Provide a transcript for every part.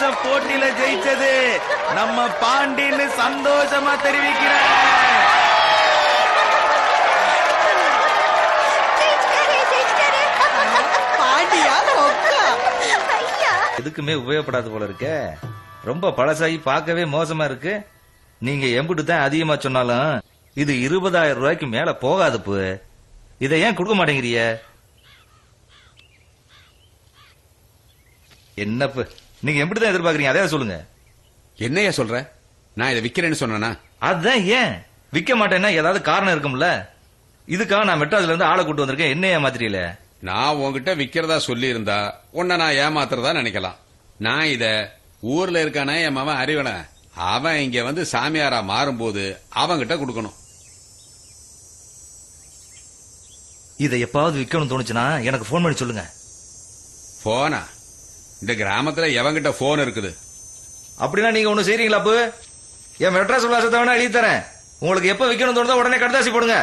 இந்த போட்டியில ஜெயிச்சது நம்ம பாண்டின்னு சந்தோஷமா தெரிவிக்கிறேன் பாண்டியா ஒக்கா எதுக்குமே உபயோகப்படாது போல இருக்க ரொம்ப பழசாகி பார்க்கவே மோசமா இருக்கு நீங்க எம்புட்டு தான் அதிகமா சொன்னாலும் இது இருபதாயிரம் ரூபாய்க்கு மேல போகாது பு இதை ஏன் கொடுக்க மாட்டேங்கிறிய என்னப்பு நீங்க எப்படி தான் எதிர்பார்க்கறீங்க அதே சொல்லுங்க என்னையா சொல்ற நான் இதை விக்கிறேன்னு சொன்னேனா அதுதான் ஏன் விக்க மாட்டேன்னா ஏதாவது காரணம் இருக்கும்ல இதுக்காக நான் மெட்ராஸ்ல இருந்து ஆளை கூட்டு வந்திருக்கேன் என்ன ஏமாத்திரியல நான் உன்கிட்ட விக்கிறதா சொல்லி இருந்தா உன்னை நான் ஏமாத்துறதா நினைக்கலாம் நான் இத ஊர்ல இருக்கானே என் மவன் அறிவன அவன் இங்க வந்து சாமியாரா மாறும்போது அவன்கிட்ட கொடுக்கணும் இதை எப்பாவது விக்கணும்னு தோணுச்சுன்னா எனக்கு ஃபோன் பண்ணி சொல்லுங்க போனா இந்த கிராமத்துல எவன்கிட்ட போன் இருக்குது அப்படின்னா நீங்க ஒண்ணு செய்றீங்களா அப்பு என் மெட்ராஸ் உல்லாசத்தை வேணா எழுதி தரேன் உங்களுக்கு எப்ப விக்கணும் தோணுதோ உடனே கடுதாசி போடுங்க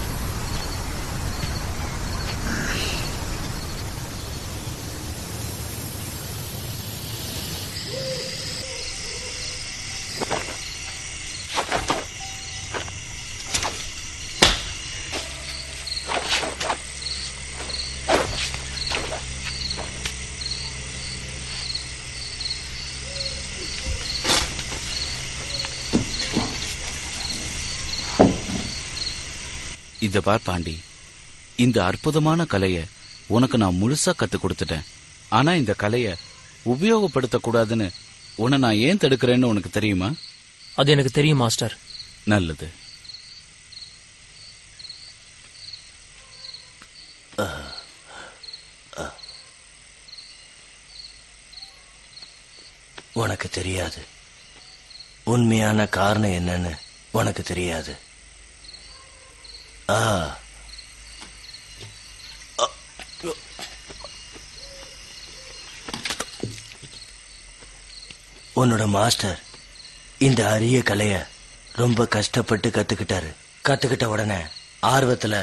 இத பார் பாண்டி இந்த அற்புதமான கலைய உனக்கு நான் முழுசா கத்து கொடுத்துட்டேன் ஆனா இந்த கலைய உபயோகப்படுத்த கூடாதுன்னு உன்னை நான் ஏன் தடுக்கிறேன்னு உனக்கு தெரியுமா அது எனக்கு தெரியும் மாஸ்டர் நல்லது உனக்கு தெரியாது உண்மையான காரணம் என்னன்னு உனக்கு தெரியாது ஆ உன்னோட மாஸ்டர் இந்த அரிய கலைய ரொம்ப கஷ்டப்பட்டு கத்துக்கிட்டாரு கத்துக்கிட்ட உடனே ஆர்வத்துல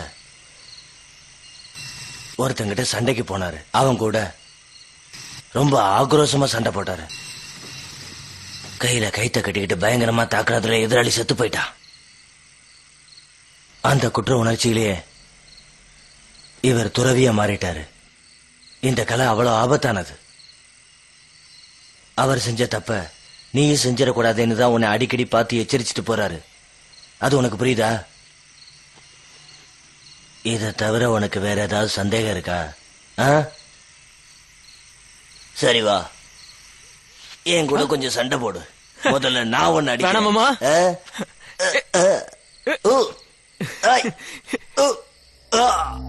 ஒருத்தங்கிட்ட சண்டைக்கு போனாரு அவன் கூட ரொம்ப ஆக்ரோஷமா சண்டை போட்டாரு கையில கைத்த கட்டிக்கிட்டு பயங்கரமா தாக்குறதுல எதிராளி செத்து போயிட்டான் அந்த குற்ற உணர்ச்சியிலேயே இவர் துறவியா மாறிட்டாரு இந்த கலை அவ்வளவு ஆபத்தானது அவர் செஞ்ச தப்ப நீயும் செஞ்சிடக்கூடாதுன்னு தான் உன்னை அடிக்கடி பார்த்து எச்சரிச்சுட்டு போறாரு அது உனக்கு புரியுதா இதை தவிர உனக்கு வேற ஏதாவது சந்தேகம் இருக்கா ஆ? சரி வா என் கூட கொஞ்சம் சண்டை போடு முதல்ல நான் ஒன்னு வேணாம் மாமா. அடிக்கிறேன்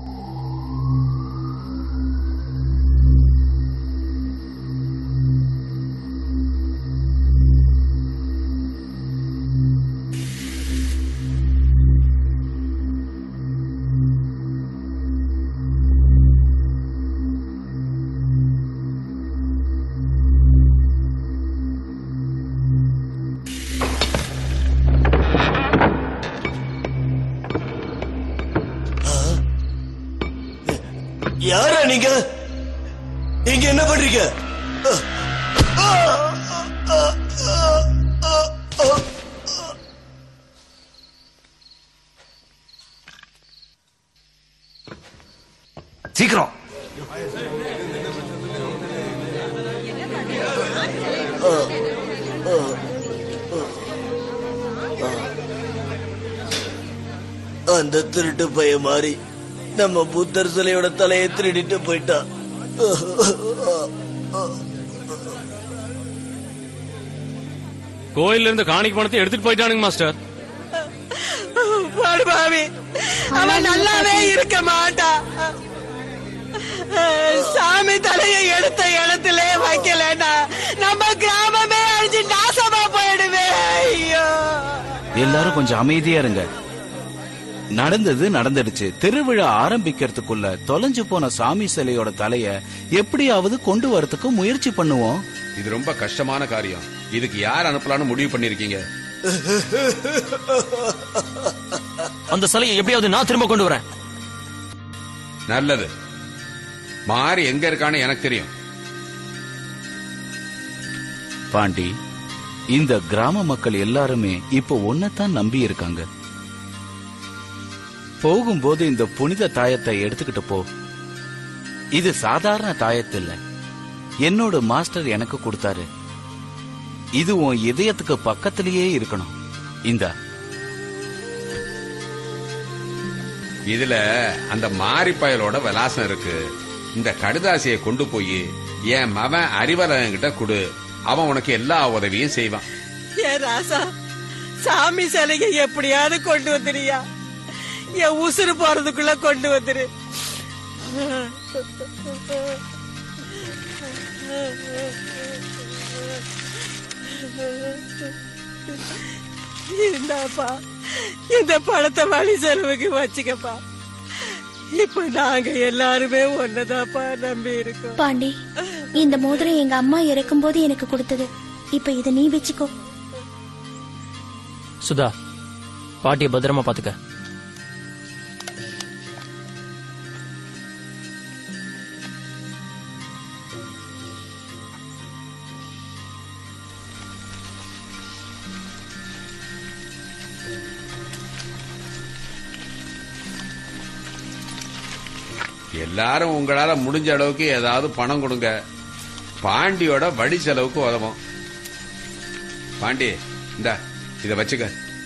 யாரா நீங்க இங்க என்ன பண்றீங்க சீக்கிரம் அந்த திருட்டு பைய மாதிரி நம்ம புத்தர் சிலையோட தலையை திருடிட்டு போயிட்டான் கோயில்ல இருந்து காணிக்கு பணத்தை எடுத்துட்டு போயிட்டானுங்க மாஸ்டர் படுபாவி அவன் நல்லாவே இருக்க மாட்டான் சாமி தலையை எடுத்த இடத்துல வைக்கலன்னா நம்ம கிராமமே அழிஞ்சு நாசமா போயிடுவே ஐயோ எல்லாரும் கொஞ்சம் அமைதியா இருங்க நடந்தது நடந்துடுச்சு திருவிழா ஆரம்பிக்கிறதுக்குள்ள தொலைஞ்சு போன சாமி சிலையோட தலைய எப்படியாவது கொண்டு வரதுக்கு முயற்சி பண்ணுவோம் இது ரொம்ப கஷ்டமான காரியம் இதுக்கு யார் அனுப்பலாம்னு முடிவு பண்ணிருக்கீங்க அந்த சிலையை எப்படியாவது நான் திரும்ப கொண்டு வரேன் நல்லது மாறி எங்க இருக்கான்னு எனக்கு தெரியும் பாண்டி இந்த கிராம மக்கள் எல்லாருமே இப்போ ஒன்னதான் நம்பி இருக்காங்க போகும்போது இந்த புனித தாயத்தை எடுத்துக்கிட்டு போ இது சாதாரண தாயத்தில்ல என்னோட மாஸ்டர் எனக்கு கொடுத்தாரு இது உன் இதயத்துக்கு பக்கத்திலேயே இருக்கணும் இந்த இதுல அந்த மாரி பயலோட விலாசம் இருக்கு இந்த கடுதாசியை கொண்டு போய் என் மவன் அறிவரன் கிட்ட கொடு அவன் உனக்கு எல்லா உதவியும் செய்வான் ஏ ராசா சாமி சிலையை எப்படியாவது கொண்டு வந்துறியா என் உசுறு போறதுக்குள்ள கொண்டு வந்துரு இந்தாப்பா இந்த பணத்தை வழி செலவுக்கு வச்சுக்கப்பா இப்ப நாங்க எல்லாருமே ஒன்னதாப்பா நம்பி இருக்கோம் பாண்டி இந்த மோதிரம் எங்க அம்மா இறக்கும்போது எனக்கு கொடுத்தது இப்ப இத நீ வச்சுக்கோ சுதா பாட்டிய பத்திரமா பாத்துக்க எல்லாரும் உங்களால முடிஞ்ச அளவுக்கு ஏதாவது பணம் கொடுங்க பாண்டியோட வடி செலவுக்கு உதவும் பாண்டி இந்த இத வச்சுக்க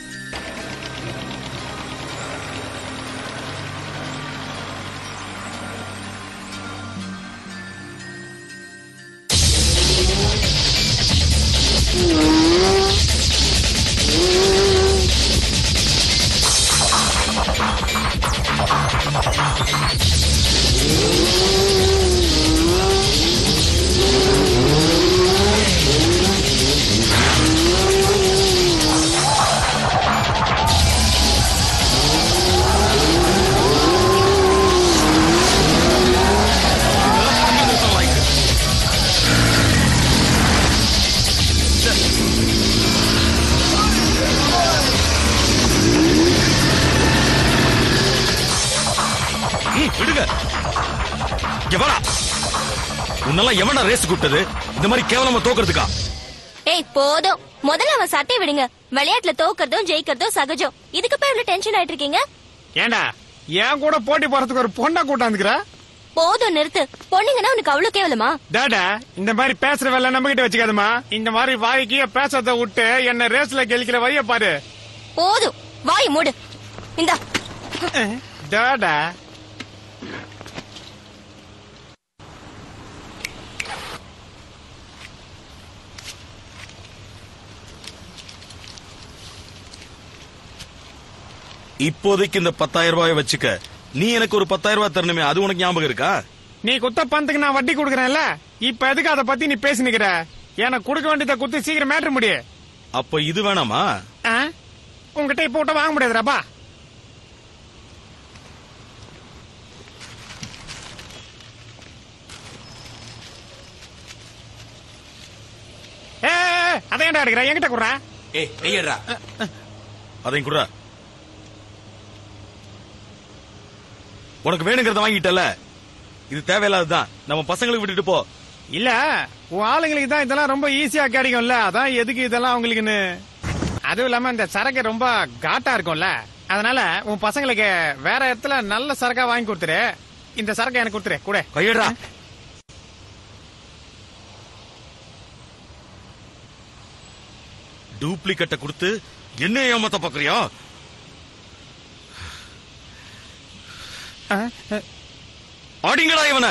விடுங்க இங்க வாடா உன்னெல்லாம் எவனா ரேஸ் கூப்பிட்டது இந்த மாதிரி கேவலமா தோக்குறதுக்கா ஏய் போதும் முதல்ல அவன் சட்டை விடுங்க விளையாட்டுல தோக்கறதும் ஜெயிக்கிறதும் சகஜம் இதுக்கு போய் இவ்வளவு டென்ஷன் ஆயிட்டு இருக்கீங்க ஏண்டா என் கூட போட்டி போறதுக்கு ஒரு பொண்ணை கூட்டாந்துக்கிற போதும் நிறுத்து பொண்ணுங்கன்னா உனக்கு அவ்வளவு கேவலமா டாடா இந்த மாதிரி பேசுற வேலை நம்ம கிட்ட வச்சுக்காதமா இந்த மாதிரி வாய்க்கு பேசுறத விட்டு என்ன ரேஸ்ல கெலிக்கிற வழிய பாரு போதும் வாய் மூடு இந்தா டாடா இப்போதைக்கு இந்த பத்தாயிரம் ரூபாய் வச்சுக்க நீ எனக்கு ஒரு பத்தாயிரம் ரூபாய் தரணுமே அது உனக்கு ஞாபகம் இருக்கா நீ குத்த பணத்துக்கு நான் வட்டி கொடுக்கறேன்ல இப்ப எதுக்கு அத பத்தி நீ பேசி நிக்கிற எனக்கு கொடுக்க வேண்டியதை குத்து சீக்கிரம் மேட்ரு முடிய அப்ப இது வேணாமா உங்ககிட்ட இப்ப விட்ட வாங்க முடியாதுடாப்பா ஏ அதை ஏன்டா எடுக்கிற என்கிட்ட குடுறா ஏய் கையடா அதையும் குடுறா உனக்கு வேணுங்கிறத வாங்கிட்டல இது தேவையில்லாததுதான் நம்ம பசங்களுக்கு விட்டுட்டு போ இல்ல உன் ஆளுங்களுக்கு தான் இதெல்லாம் ரொம்ப ஈஸியா கிடைக்கும்ல அதான் எதுக்கு இதெல்லாம் அவங்களுக்குன்னு அதுவும் இல்லாம இந்த சரக்கு ரொம்ப காட்டா இருக்கும்ல அதனால உன் பசங்களுக்கு வேற இடத்துல நல்ல சரக்கா வாங்கி கொடுத்துரு இந்த சரக்கை எனக்கு கொடுத்துரு கூட கையடா டூப்ளிகேட்ட கொடுத்து என்ன ஏமாத்த பாக்குறியா அடிங்கடா இவனை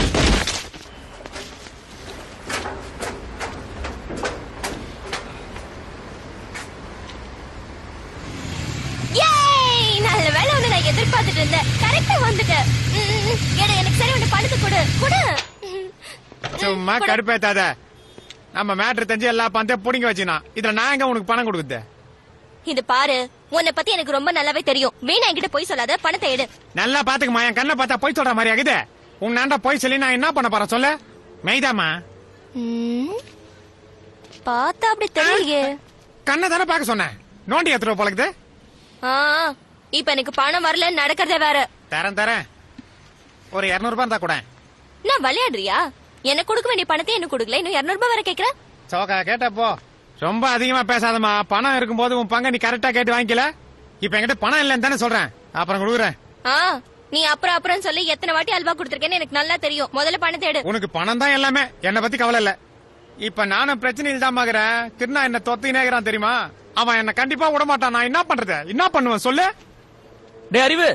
ஏய் நல்ல வேலை ஒண்ணு நான் எதிர்பார்த்துட்டு இருந்தேன் கரெக்டா வந்துட்ட ம், ம், ம். எடு எனக்கு சரி ஒண்ணு பணத்தை கொடு கொடு ம். சும்மா கொடு. கடுப்பேத்தாத நம்ம மேட்ரு தெரிஞ்சு எல்லா பணத்தையும் புடிங்க வச்சுனா இதுல நான் எங்க உனக்கு பணம் கொடுக்குது இது பாரு உன்னை பத்தி எனக்கு ரொம்ப நல்லாவே தெரியும் வீணா என்கிட்ட போய் சொல்லாத பணத்தை எடு நல்லா பாத்துக்குமா என் கண்ணை பார்த்தா போய் சொல்ற மாதிரி ஆகுது உன் நான்டா போய் சொல்லி நான் என்ன பண்ண போறேன் சொல்ல மெய்தாமா ம். பார்த்தா அப்படி தெரியலையே கண்ணை தானே பார்க்க சொன்னேன் நோண்டி எத்துருவ பழகுது ஆ, இப்ப எனக்கு பணம் வரல நடக்கிறதே வேற தரேன் தரேன் ஒரு இருநூறு ரூபாய் இருந்தா கூட நான் விளையாடுறியா எனக்கு கொடுக்க வேண்டிய பணத்தை எனக்கு கொடுக்கல இன்னும் இருநூறு ரூபாய் வர கேக்குற சோக்கா கேட்ட போ ரொம்ப அதிகமா பேசாதம்மா பணம் இருக்கும்போது உன் பங்க நீ கரெக்டா கேட்டு வாங்கிக்கல இப்ப என்கிட்ட பணம் இல்லைன்னு தானே சொல்றேன் அப்புறம் கொடுக்குறேன் ஆ நீ அப்புறம் அப்புறம் சொல்லி எத்தனை வாட்டி அல்வா கொடுத்திருக்கேன்னு எனக்கு நல்லா தெரியும் முதல்ல பணத்தை எடு உனக்கு பணம் தான் எல்லாமே என்னை பத்தி கவலை இல்ல இப்ப நானும் பிரச்சனையில் தான் மாக்குறேன் திருநா என்ன தொத்தினேகிறான் தெரியுமா அவன் என்ன கண்டிப்பா விட மாட்டான் நான் என்ன பண்றது என்ன பண்ணுவேன் சொல்லு டே அறிவு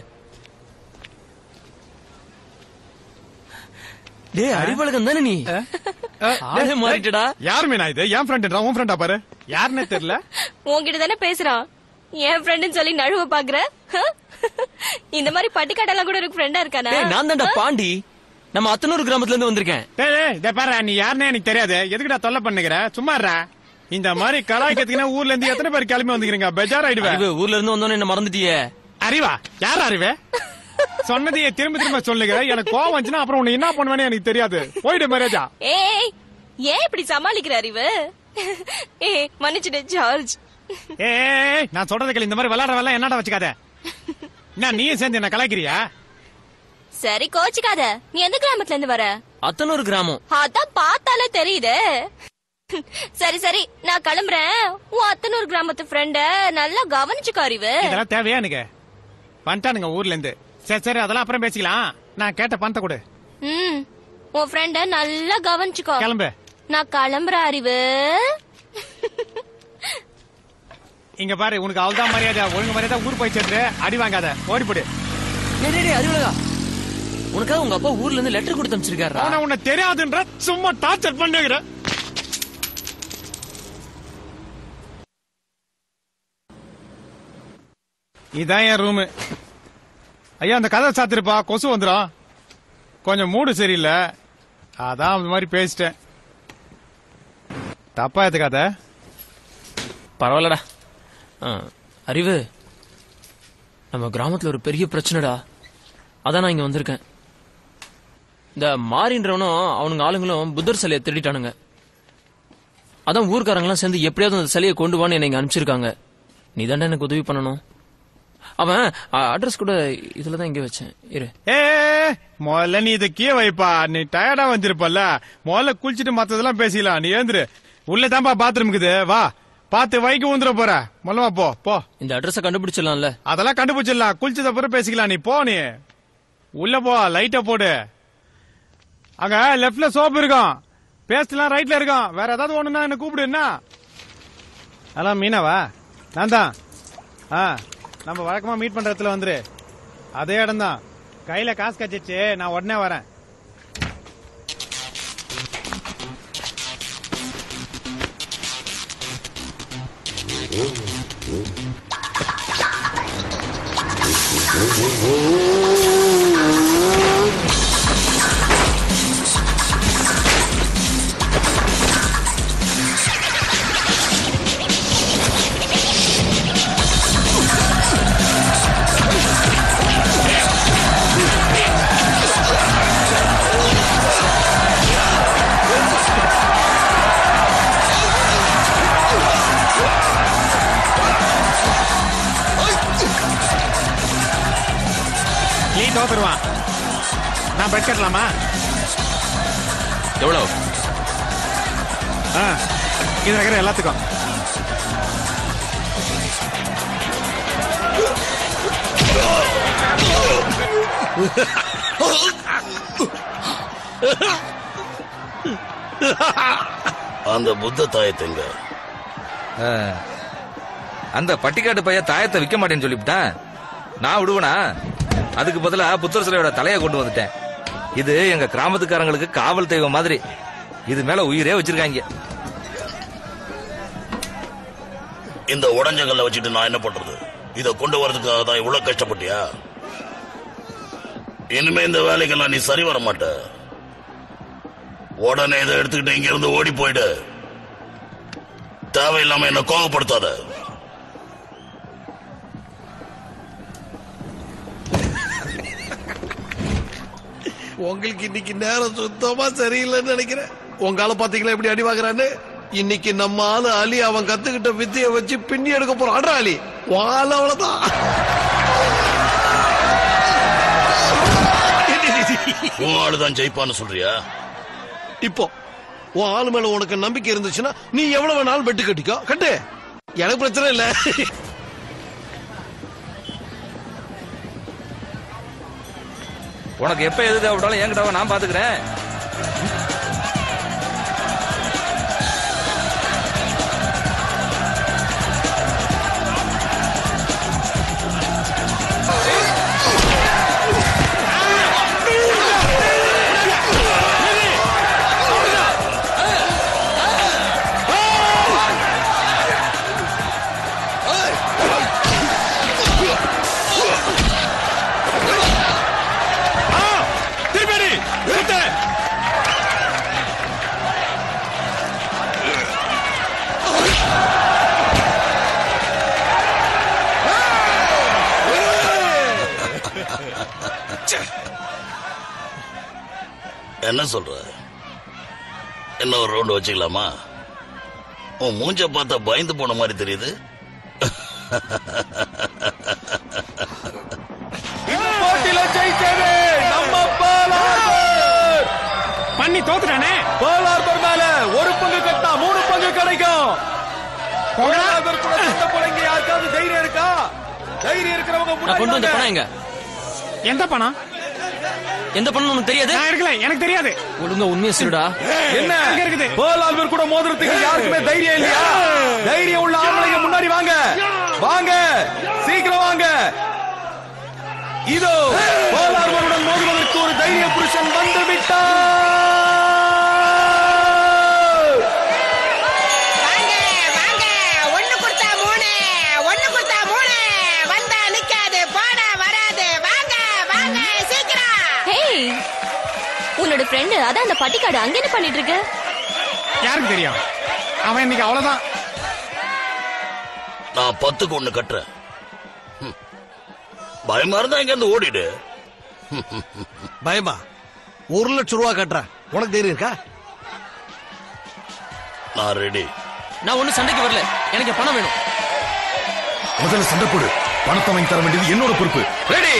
டே அறிவழகன் தானே நீ ஆளே மாறிட்டடா யார் மீனா இது என் ஃப்ரெண்ட் உன் ஃப்ரெண்டா பாரு யாருன்னே தெரியல உன்கிட்ட தானே பேசுறான் என் ஃப்ரெண்டுன்னு சொல்லி நழுவ பாக்குற ஹ? இந்த மாதிரி பட்டிக்காட்டெல்லாம் கூட எனக்கு ஃப்ரெண்டா இருக்கானா டேய் நான் தான்டா பாண்டி நம்ம அத்தனூர் கிராமத்துல இருந்து வந்திருக்கேன் டேய் டேய், இதோ பாரு நீ யாருன்னே எனக்கு தெரியாது எதுக்குடா தொல்லை பண்ணுகிற சும்மா இருடா. இந்த மாதிரி கலாய்க்கிறதுக்குன்னா ஊர்ல இருந்து எத்தனை பேர் கிளம்பி வந்துக்கிறீங்க பெஜார் ஆயிடுவேன் அறிவு ஊர்ல இருந்து வந்தோன்னு என்ன மறந்துட்டியே அறிவா யார் அறிவே சொன்னதையே திரும்ப திரும்ப சொல்லுகிற எனக்கு கோவம் வந்துச்சுன்னா அப்புறம் உன்னை என்ன பண்ணுவேன்னு எனக்கு தெரியாது போயிடு மரேஜா ஏய் ஏன் இப்படி சமாளிக்கிற அறிவு ஏய் மன்னிச்சுடு ஜார்ஜ் ஏய் நான் சொல்றது கேளு இந்த மாதிரி விளையாடுற வேலை என்னடா வச்சுக்காத என்ன நீயும் சேர்ந்து என்ன கலாய்க்கிறியா சரி கோச்சிக்காத நீ எந்த கிராமத்துல இருந்து வர அத்தனூர் கிராமம் அதான் பார்த்தாலே தெரியுதே சரி சரி நான் கிளம்புறேன் உன் அத்தனூர் கிராமத்து ஃப்ரெண்ட நல்லா கவனிச்சுக்கோ அறிவு இதெல்லாம் தேவையா எனக்கு வந்துட்டானுங்க ஊர்ல இருந்து சரி சரி அதெல்லாம் அப்புறம் பேசிக்கலாம் நான் கேட்ட பணத்தை கொடு ம் உன் ஃப்ரெண்ட நல்லா கவனிச்சுக்கோ கிளம்பு நான் கிளம்புறேன் அறிவு இங்க பாரு உனக்கு அவள்தான் மரியாதை ஒழுங்கு மரியாதை ஊர் போய் சேர்ந்து அடி வாங்காத ஓடி போடு டேய் டேய், டேய் அறிவழகா உனக்காக உங்க அப்பா ஊர்ல இருந்து லெட்டர் கொடுத்து அனுப்பிச்சிருக்காரா ஆனா உன்னை தெரியாதுன்ற சும்மா டார்ச்சர் பண்ணுகிற இதான் என் ரூமு ஐயா அந்த கதை சாத்திருப்பா கொசு வந்துடும் கொஞ்சம் மூடு சரியில்லை அதான் அந்த மாதிரி பேசிட்டேன் தப்பா எடுத்துக்காத பரவாயில்லடா ஆ, அறிவு நம்ம கிராமத்துல ஒரு பெரிய பிரச்சனைடா அதான் நான் இங்க வந்திருக்கேன் இந்த மாறின்றவனும் அவனுங்க ஆளுங்களும் புத்தர் சிலையை திருடிட்டானுங்க அதான் ஊர்க்காரங்களாம் சேர்ந்து எப்படியாவது அந்த சிலையை கொண்டு வான்னு என்னை இங்க அனுப்பிச்சிருக்காங்க நீ தானே எனக்கு உதவி பண்ணணும் அவன் அட்ரஸ் கூட இதுல தான் இங்க வச்சேன் இரு ஏ முதல்ல நீ இதை கீழே வைப்பா நீ டயர்டா வந்திருப்பல்ல முதல்ல குளிச்சுட்டு மத்ததெல்லாம் பேசிக்கலாம் நீ ஏந்திரு உள்ள தான்ப்பா பாத்ரூம் இருக்குது வா பார்த்து வைக்க வந்துட போற மல்லவா போ போ இந்த அட்ரஸ கண்டுபிடிச்சிடலாம்ல அதெல்லாம் கண்டுபிடிச்சிடலாம் குளிச்சத பிறகு பேசிக்கலாம் நீ போ நீ உள்ள போ லைட்ட போடு அங்க லெஃப்ட்ல சோப்பு இருக்கும் பேஸ்ட்லாம் ரைட்ல இருக்கும் வேற ஏதாவது ஒண்ணுன்னா என்ன கூப்பிடு என்ன அதான் மீனாவா நான் தான் ஆ நம்ம வழக்கமா மீட் பண்ற இடத்துல வந்துரு அதே இடம் தான் கையில காசு கச்சிச்சு நான் உடனே வரேன் நீ தோத்துருவான் நான் பெட் கட்டலாமா எவ்வளவு ஆ இது இருக்கிற எல்லாத்துக்கும் அந்த புத்த தாயத்துங்க ஆ. அந்த பட்டிக்காட்டு பையன் தாயத்தை விற்க மாட்டேன்னு சொல்லிவிட்டான் நான் விடுவனா அதுக்கு பதிலா புத்தர் சிலையோட தலையை கொண்டு வந்துட்டேன் இது எங்க கிராமத்துக்காரங்களுக்கு காவல் தெய்வம் மாதிரி இது மேல உயிரே வச்சிருக்காங்க இந்த உடஞ்சங்கல்ல வச்சுட்டு நான் என்ன பண்றது இத கொண்டு வரதுக்காக தான் இவ்வளவு கஷ்டப்பட்டியா இனிமே இந்த வேலைக்கெல்லாம் நீ சரி வர மாட்ட உடனே இதை எடுத்துக்கிட்டு இங்க இருந்து ஓடி போயிடு தேவையில்லாம என்ன கோவப்படுத்தாத உங்களுக்கு இன்னைக்கு நேரம் சுத்தமா சரியில்லைன்னு நினைக்கிறேன் உங்கால பாத்தீங்களா எப்படி அடி வாங்குறான்னு இன்னைக்கு நம்ம ஆளு அலி அவன் கத்துக்கிட்ட வித்திய வச்சு பின்னி எடுக்க போறான் அட்ரா அலி வாழ அவ்வளவுதான் உன் ஆளுதான் ஜெயிப்பான்னு சொல்றியா இப்போ உன் ஆளு மேல உனக்கு நம்பிக்கை இருந்துச்சுன்னா நீ எவ்வளவு வேணாலும் பெட்டு கட்டிக்கோ கட்டு எனக்கு பிரச்சனை இல்ல உனக்கு எப்ப எது தேவைப்பட்டாலும் என்கிட்ட வா, நான் பாத்துக்கிறேன் திருப்பி சுத்த என்ன சொல்ற என்ன ஒரு ரவுண்ட் வச்சுக்கலாமா உன் மூஞ்ச பார்த்தா பயந்து போன மாதிரி தெரியுது போட்டியில ஜெயிச்சது நம்ம பாலார் பண்ணி தோத்துட்டானே பாலார் மேல ஒரு பங்கு கட்டா மூணு பங்கு கிடைக்கும் போடா. பாலார் கூட சண்டை போடுங்க யாருக்காவது தைரியம் இருக்கா தைரியம் இருக்கிறவங்க நான் கொண்டு வந்த முன்னாடி பணம் எங்க எந்த பணம் எந்த பணம் உனக்கு தெரியாது நான் இருக்கல எனக்கு தெரியாது ஒழுங்கா உண்மையை சொல்லுடா என்ன அங்க இருக்குது. பாலால்வர் கூட மோதிரத்துக்கு யாருக்குமே தைரியம் இல்லையா தைரியம் உள்ள ஆம்பளைங்க முன்னாடி வாங்க வாங்க சீக்கிரம் வாங்க இதோ பாலால்வருடன் மோதுவதற்கு ஒரு தைரிய புருஷன் வந்து விட்டார் வாங்க வாங்க ஒண்ணு கொடுத்தா மூணு ஒண்ணு கொடுத்தா மூணு வந்தா நிக்காது போனா வராது வாங்க வாங்க சீக்கிரம் ஹேய் உன்னோட ஃப்ரெண்டு அதான் அந்த பட்டிக்காடு அங்க என்ன பண்ணிட்டு இருக்க யாருக்கு தெரியும் அவன் இன்னைக்கு அவ்வளவுதான் நான் பத்துக்கு ஒண்ணு கட்டுறேன் ம். பயமா இருந்தா இங்க இருந்து ஓடிடு பயமா ஒரு லட்சம் ரூபா கட்டுறேன் உனக்கு தைரியம் இருக்கா நான் ரெடி நான் ஒண்ணும் சண்டைக்கு வரல எனக்கு என் பணம் வேணும் முதல்ல சண்டை போடு பணத்தை வாங்கி தர வேண்டியது என்னோட பொறுப்பு ரெடி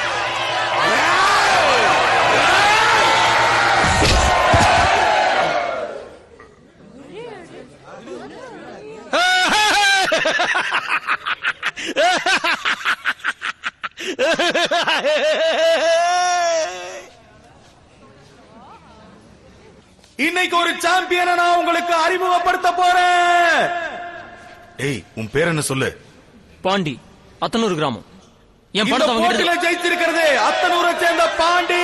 இன்னைக்கு ஒரு சாம்பியனை நான் உங்களுக்கு அறிமுகப்படுத்த போறேன் ஏய் உன் பேர் என்ன சொல்லு பாண்டி அத்தனூர் கிராமம் என் இந்த பணத்தை அவங்க போட்டியில ஜெயிச்சிருக்கிறது அத்தனூரை சேர்ந்த பாண்டி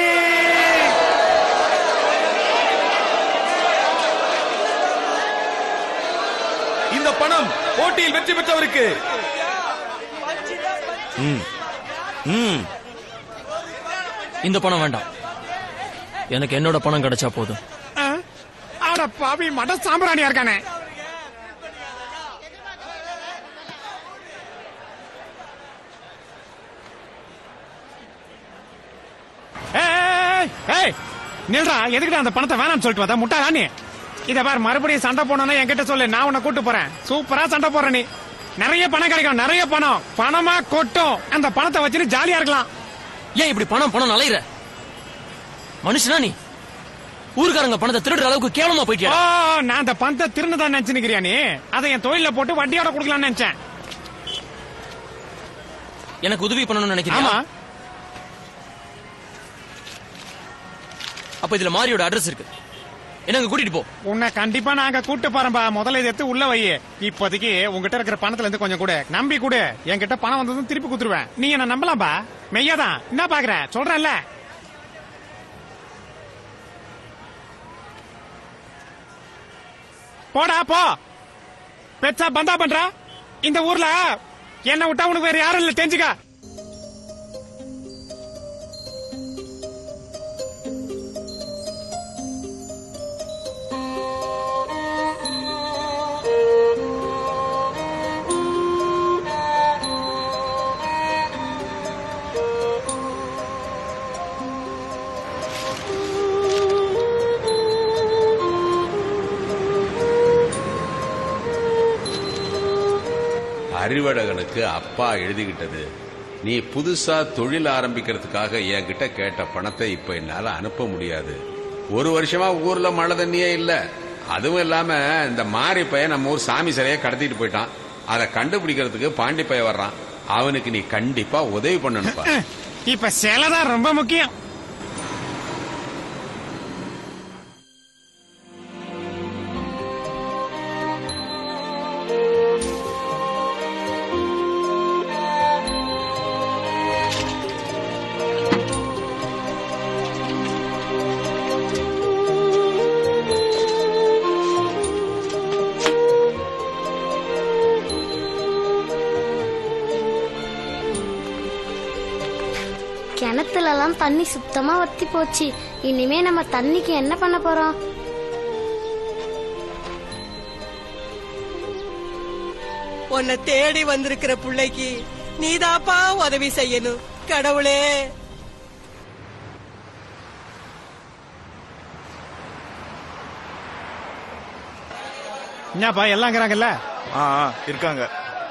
இந்த பணம் போட்டியில் வெற்றி பெற்றவருக்கு ம். ம். இந்த பணம் வேண்டாம் எனக்கு என்னோட பணம் கிடைச்சா போதும் ஆ? அட பாவி மட சாம்பிராணியா இருக்கானே ஏய், ஏய், நில்றா எதுக்குடா அந்த பணத்தை வேணாம்னு சொல்லிட்டு வந்தா முட்டாளா நீ இத பாரு மறுபடியும் சண்டை போனோம்னா என்கிட்ட சொல்லு நான் உன்னை கூட்டு போறேன் சூப்பரா சண்டை போடுற நீ நிறைய பணம் கிடைக்கும் நிறைய பணம் பணமா கொட்டும் அந்த பணத்தை வச்சுட்டு ஜாலியா இருக்கலாம் ஏன் இப்படி பணம் பணம் அலையிற மனுஷனா நீ ஊருக்காரங்க பணத்தை திருடுற அளவுக்கு கேவலமா ஓ போயிட்டியா நான் அந்த பணத்தை திருநதான் நினைச்சுக்கிறியா நீ அதை என் தொழில போட்டு வட்டியோட கொடுக்கலாம்னு நினைச்சேன் எனக்கு உதவி பண்ணணும்னு ஆமா நினைக்கிறேன் அப்ப இதுல மாரியோட அட்ரஸ் இருக்கு என்ன கூட்டிட்டு போ உன்னை கண்டிப்பா நாங்க கூட்டு போறோம்பா முதல்ல இதை எடுத்து உள்ள வை இப்போதைக்கு உங்ககிட்ட இருக்கிற பணத்துல இருந்து கொஞ்சம் கூட நம்பி கொடு என்கிட்ட பணம் வந்ததும் திருப்பி குடுத்துருவேன் நீங்க என்ன நம்பலாம்பா மெய்யாதான் என்ன பாக்குற சொல்றேன்ல போடா போ பெச்சா பந்தா பண்ற இந்த ஊர்ல என்ன விட்டா உனக்கு வேற யாரும் இல்ல தெரிஞ்சுக்க அறிவழகனுக்கு அப்பா எழுதிக்கிட்டது நீ புதுசா தொழில் ஆரம்பிக்கிறதுக்காக என்கிட்ட கேட்ட பணத்தை இப்ப என்னால அனுப்ப முடியாது ஒரு வருஷமா ஊர்ல மழை தண்ணியே இல்ல அதுவும் இல்லாம இந்த மாரி பையன் நம்ம ஊர் சாமி சிலையை கடத்திட்டு போயிட்டான் அதை கண்டுபிடிக்கிறதுக்கு பாண்டி பையன் வர்றான் அவனுக்கு நீ கண்டிப்பா உதவி பண்ணணும்ப்பா இப்ப சிலை தான் ரொம்ப முக்கியம் கிணத்துல எல்லாம் தண்ணி சுத்தமா வத்தி போச்சு இனிமே நம்ம தண்ணிக்கு என்ன பண்ண போறோம் உன்னை தேடி வந்திருக்கிற புள்ளைக்கு நீதாப்பா உதவி செய்யணும் கடவுளே என்னப்பா எல்லாம் இருக்கிறாங்கல்ல ஆ ஆ, இருக்காங்க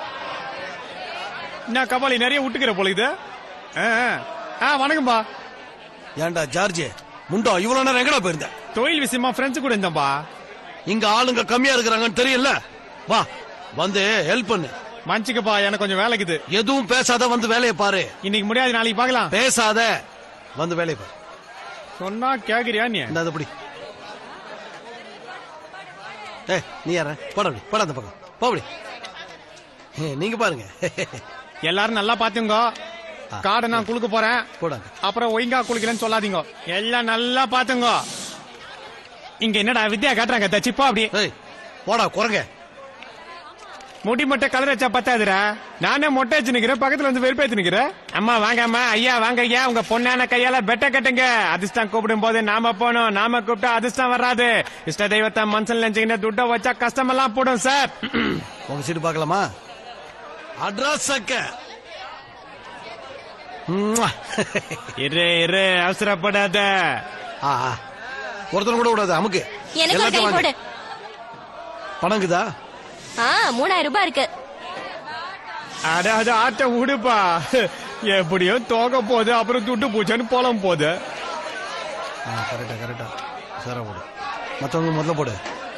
என்ன கபாலி நிறைய விட்டுக்கிற போல இது ஆ, ஆ. ஆ வணக்கம்பா ஏன்டா ஜார்ஜ் முண்டோ இவ்வளவு நேரம் எங்கடா போயிருந்த தொழில் விஷயமா ஃப்ரெண்ட்ஸ் கூட இருந்தேன்பா இங்க ஆளுங்க கம்மியா இருக்கிறாங்கன்னு தெரியல வா வந்து ஹெல்ப் பண்ணு மன்னிச்சுக்கப்பா எனக்கு கொஞ்சம் வேலைக்குது எதுவும் பேசாத வந்து வேலையை பாரு இன்னைக்கு முடியாது நாளைக்கு பார்க்கலாம் பேசாத வந்து வேலையை பாரு சொன்னா கேக்குறியா நீ இந்த அது அப்படி ஏய் நீ யார போட அப்படி போட அந்த பக்கம் போ அப்படி ஏய், நீங்க பாருங்க எல்லாரும் நல்லா பாத்துங்க காடை நான் குளுக்க போறேன் போடாங்க அப்புறம் ஒழுங்கா குளிக்கலன்னு சொல்லாதீங்க எல்லாம் நல்லா பாத்துங்க இங்க என்னடா வித்யா காட்டுறாங்க தச்சிப்பா அப்படி ஏய் போடா குரங்க முடி மொட்டை கலர் வச்சா பத்தாதுடா நானே மொட்டை வச்சு நிக்கிறேன் பக்கத்துல வந்து வெறுப்பேத்து நிக்கிறேன் அம்மா வாங்க அம்மா ஐயா வாங்க ஐயா உங்க பொண்ணான கையால பெட்ட கட்டுங்க அதிர்ஷ்டம் கூப்பிடும் போது நாம போனோம் நாம கூப்பிட்டா அதிர்ஷ்டம் வராது இஷ்ட தெய்வத்தை மனசுல நினைச்சீங்கன்னா துட்ட வச்சா கஷ்டமெல்லாம் போடும் சார் உங்க சீட்டு பார்க்கலாமா அட்ரஸ் சக்க இரு இரு அவசரப்படாத ஆ ஆ. ஒருத்தர் கூட விடாது அமுக்கு எனக்கு ஒரு கை எல்லாத்தையும் போடு வாங்கு. பணங்குதா ஆ மூணாயிரம் ரூபாய் இருக்கு அட அது ஆட்ட விடுப்பா எப்படியோ தோக போகுது அப்புறம் துட்டு பூச்சான்னு போலம் போகுது கரெக்டா கரெக்டா சாரா போடு மத்தவங்க முதல்ல போடு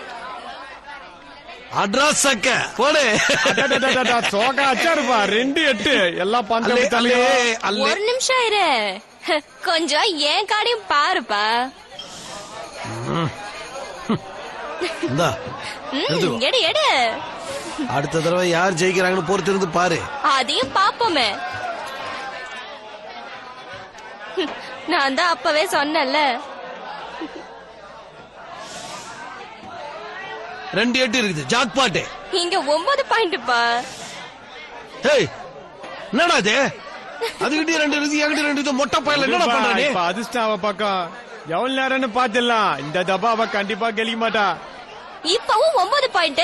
அட்ரஸ் சக்க போடு அடடடடடா, சோகா அச்சாருப்பா ரெண்டு எட்டு எல்லாம் அல்லே பஞ்சம் அல்லே தலையும் அல்லே ஒரு நிமிஷம் இரு கொஞ்சம் என் காடையும் பாருப்பா இந்தா ம், எடுத்துக்கோ. எடு எடு அடுத்த தடவை யார் ஜெயிக்கிறாங்கன்னு பொறுத்து இருந்து பாரு அதையும் பாப்போமே நான் தான் அப்பவே சொன்னேன்ல ரெண்டு எட்டு இருக்குது ஜாக் பாட்டு இங்க ஒன்பது பாயிண்ட்ப்பா ஏய் என்னடா இது அதுகிட்டே ரெண்டு இருக்குது என்கிட்ட ரெண்டு இது மொட்டை பையல என்னடா இருப்பா, பண்ற நீ இப்ப அதிர்ஷ்டம் அவ பக்கம் எவ்வளவு நேரம்னு பாத்துடலாம் இந்த தப்பா அவ கண்டிப்பா கெளிக்க மாட்டா இப்பவும் ஒன்பது பாயிண்ட்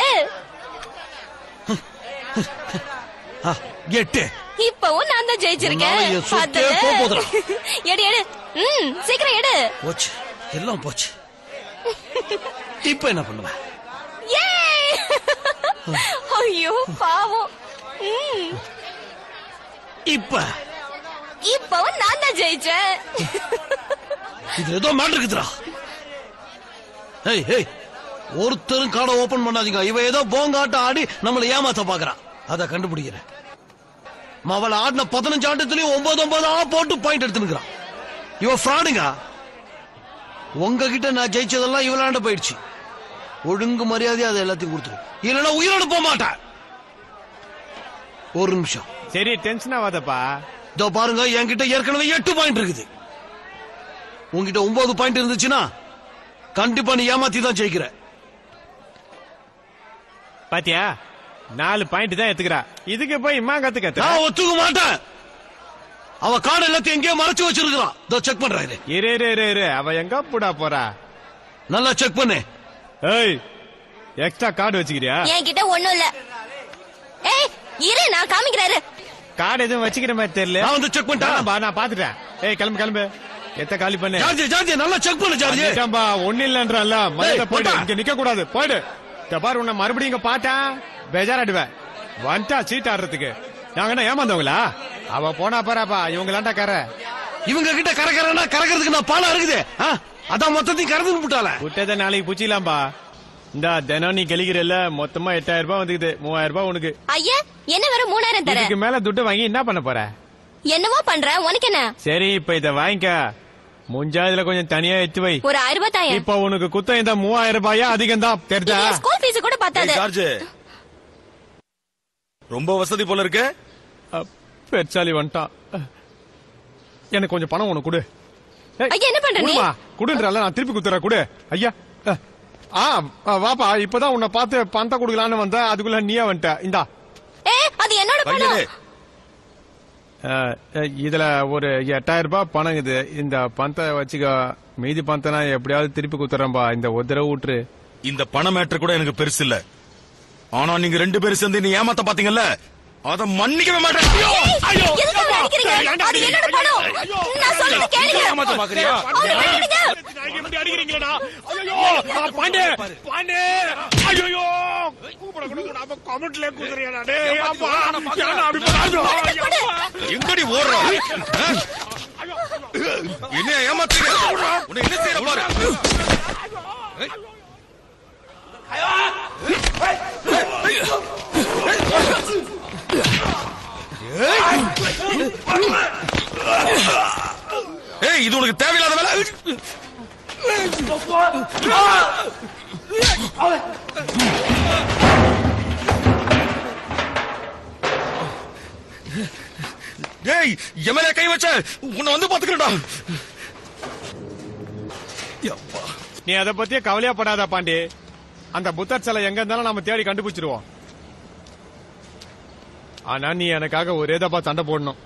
ஆ, எட்டு இப்பவும் நான் தான் ஜெயிச்சிருக்கேன் உன்னால என் சொத்தே அதுல- போக போகுதுடா. எடு எடு ம் சீக்கிரம் எடு போச்சு எல்லாம் போச்சு இப்ப என்ன பண்ணுவ ஏய்! ஐயோ பாவம் ம், இப்ப இப்பவும் நான் தான் ஜெயிச்சேன் இது ஏதோ மேட் இருக்குதுடா ஏய் ஏய் ஒருத்தரும் காடை ஓபன் பண்ணாதீங்க இவ ஏதோ போங்காட்டம் ஆடி நம்மளை ஏமாத்த பாக்குறான் அத கண்டுபிடிக்கிறேன் அவளை ஆடின பதினஞ்சு ஆட்டத்திலயும் ஒன்பது ஒன்பதா போட்டு பாயிண்ட் எடுத்துனுக்குறான் இவ ஃப்ராடுங்க உங்ககிட்ட நான் ஜெயிச்சதெல்லாம் இவளாண்ட போயிடுச்சு ஒழுங்கு மரியாதையா அதை எல்லாத்தையும் கொடுத்துரு இல்லைன்னா உயிரோடு போக மாட்டேன் ஒரு நிமிஷம் சரி டென்ஷன் ஆகாதப்பா இதோ பாருங்க என்கிட்ட ஏற்கனவே எட்டு பாயிண்ட் இருக்குது உங்ககிட்ட ஒன்பது பாயிண்ட் இருந்துச்சுன்னா கண்டிப்பா நீ ஏமாத்தி தான் ஜெயிக்கிற பாத்தியா நாலு பாயிண்ட் தான் எடுத்துக்கிறா இதுக்கு போய் இம்மா கத்துக்க நான் ஒத்துக்க மாட்டேன் அவ கார்டு எல்லாத்தையும் எங்கேயோ மறைச்சு வச்சிருக்கான் இதோ செக் பண்றேன் இரு. இரு இரு இரு இரு அவ எங்க போடா போறா நல்லா செக் பண்ணு ஏய் எக்ஸ்ட்ரா கார்டு வச்சுக்கிறியா என்கிட்ட ஒண்ணும் இல்ல ஏய் இரு நான் காமிக்கிறாரு கார்டு எதுவும் வச்சுக்கிற மாதிரி தெரியல நான் வந்து செக் பண்ணிட்டேன் வேணாம்பா, நான் பாத்துட்டேன் ஏய் கிளம்பு கிளம்பு எத்த காலி பண்ணு ஜார்ஜி ஜார்ஜி நல்லா செக் பண்ணு ஜார்ஜி பண்ணிட்டேன்பா, ஒண்ணு இல்லன்றல மரியாதை ஏய், போயிடு போடா. இங்க நிக்க கூடாது போயிடு இந்த பாரு உன்னை மறுபடியும் இங்க பாத்தா பேஜாராடுவேன் வந்துட்டா சீட் ஆடுறதுக்கு நாங்க என்ன ஏமாந்தவங்களா அவ போனா பாராப்பா இவங்களாண்டா கர இவங்க கிட்ட கறக்கறனா கறக்கிறதுக்கு நான் பாலம் இருக்குது ஆ? அதான் மொத்தத்தையும் கறந்து விட்டால விட்டதை நாளைக்கு புச்சிக்கலாம்பா இந்த தினம் நீ கழிக்கிறல்ல மொத்தமா எட்டாயிரம் ரூபாய் வந்துக்குது மூவாயிரம் ரூபாய் உனக்கு ஐயா என்ன வர மூணாயிரம் தர இதுக்கு மேல துட்டு வாங்கி என்ன பண்ண போற என்னவோ பண்ற உனக்கு என்ன சரி இப்ப இத வாங்கிக்க முஞ்சா இதுல கொஞ்சம் தனியா எடுத்து வை ஒரு ஆயிரம் ரூபாய் தாயேன் இப்ப உனக்கு குத்தம் இந்த மூவாயிரம் ரூபாயா அதிகம் தான் தெரிஞ்சா இது ஸ்கூல் ஃபீஸ் கூட பத்தாது ஏய், ஜார்ஜ் ரொம்ப வசதி போல இருக்கு பெருச்சாலி வந்துட்டான் எனக்கு கொஞ்சம் பணம் உனக்கு கொடு ஏய், ஐயா, என்ன பண்ற நீ? குடுமா, குடுன்றல நான் திருப்பி குத்துறேன் கொடு ஐயா அஹ். ஆ ஆ, வாப்பா இப்பதான் உன்னை பார்த்து பணத்தை கொடுக்கலான்னு வந்தேன் அதுக்குள்ள நீயே வந்துட்ட இந்தா ஏ அது என்னோட பணம் அஹ், அஹ், இதுல ஒரு எட்டாயிரம் ரூபாய் பணம் இது இந்த பணத்தை வச்சுக்க மீதி பணத்தை நான் எப்படியாவது திருப்பி குத்துறேன்பா இந்த ஒரு தடவை விட்டுரு இந்த பண மேட்டர் கூட எனக்கு பெருசு இல்ல ஆனா நீங்க ரெண்டு பேரும் சேர்ந்து நீ ஏமாத்த பாத்தீங்கல்ல அத மன்னிக்கவே மாட்டேன் ஐயோ! ஐயோ! எதுக்கு அவரை அடிக்கிறீங்க? அது என்னோட பணம் நான் சொல்றது கேளுங்க ஏமாத்த பாக்குறியா அவரை விட்டுடுங்க. இப்படி அடிக்கிறீங்களா ஐயோ பாண்டே பாண்டே ஐயோ கூப்பிட கூட கூடாம கமெண்ட்ல குதிரையா டேய் அப்பா ஏன்டா அப்படி பண்ணாதோ எங்கடி ஓடுற ஆ? என்ன ஏமாத்துறீங்க உன்னை என்ன செய்யற பாரு ஏய் இது உனக்கு தேவையில்லாத வேலை டேய் எமலே கை வச்ச உன்னை வந்து பாத்துக்கிறடா நீ அத பத்தியே கவலையா படாத பாண்டி அந்த புத்தர் சிலை எங்க இருந்தாலும் நம்ம தேடி கண்டுபிடிச்சிருவோம் ஆனா நீ எனக்காக ஒரே தப்பா சண்டை போடணும்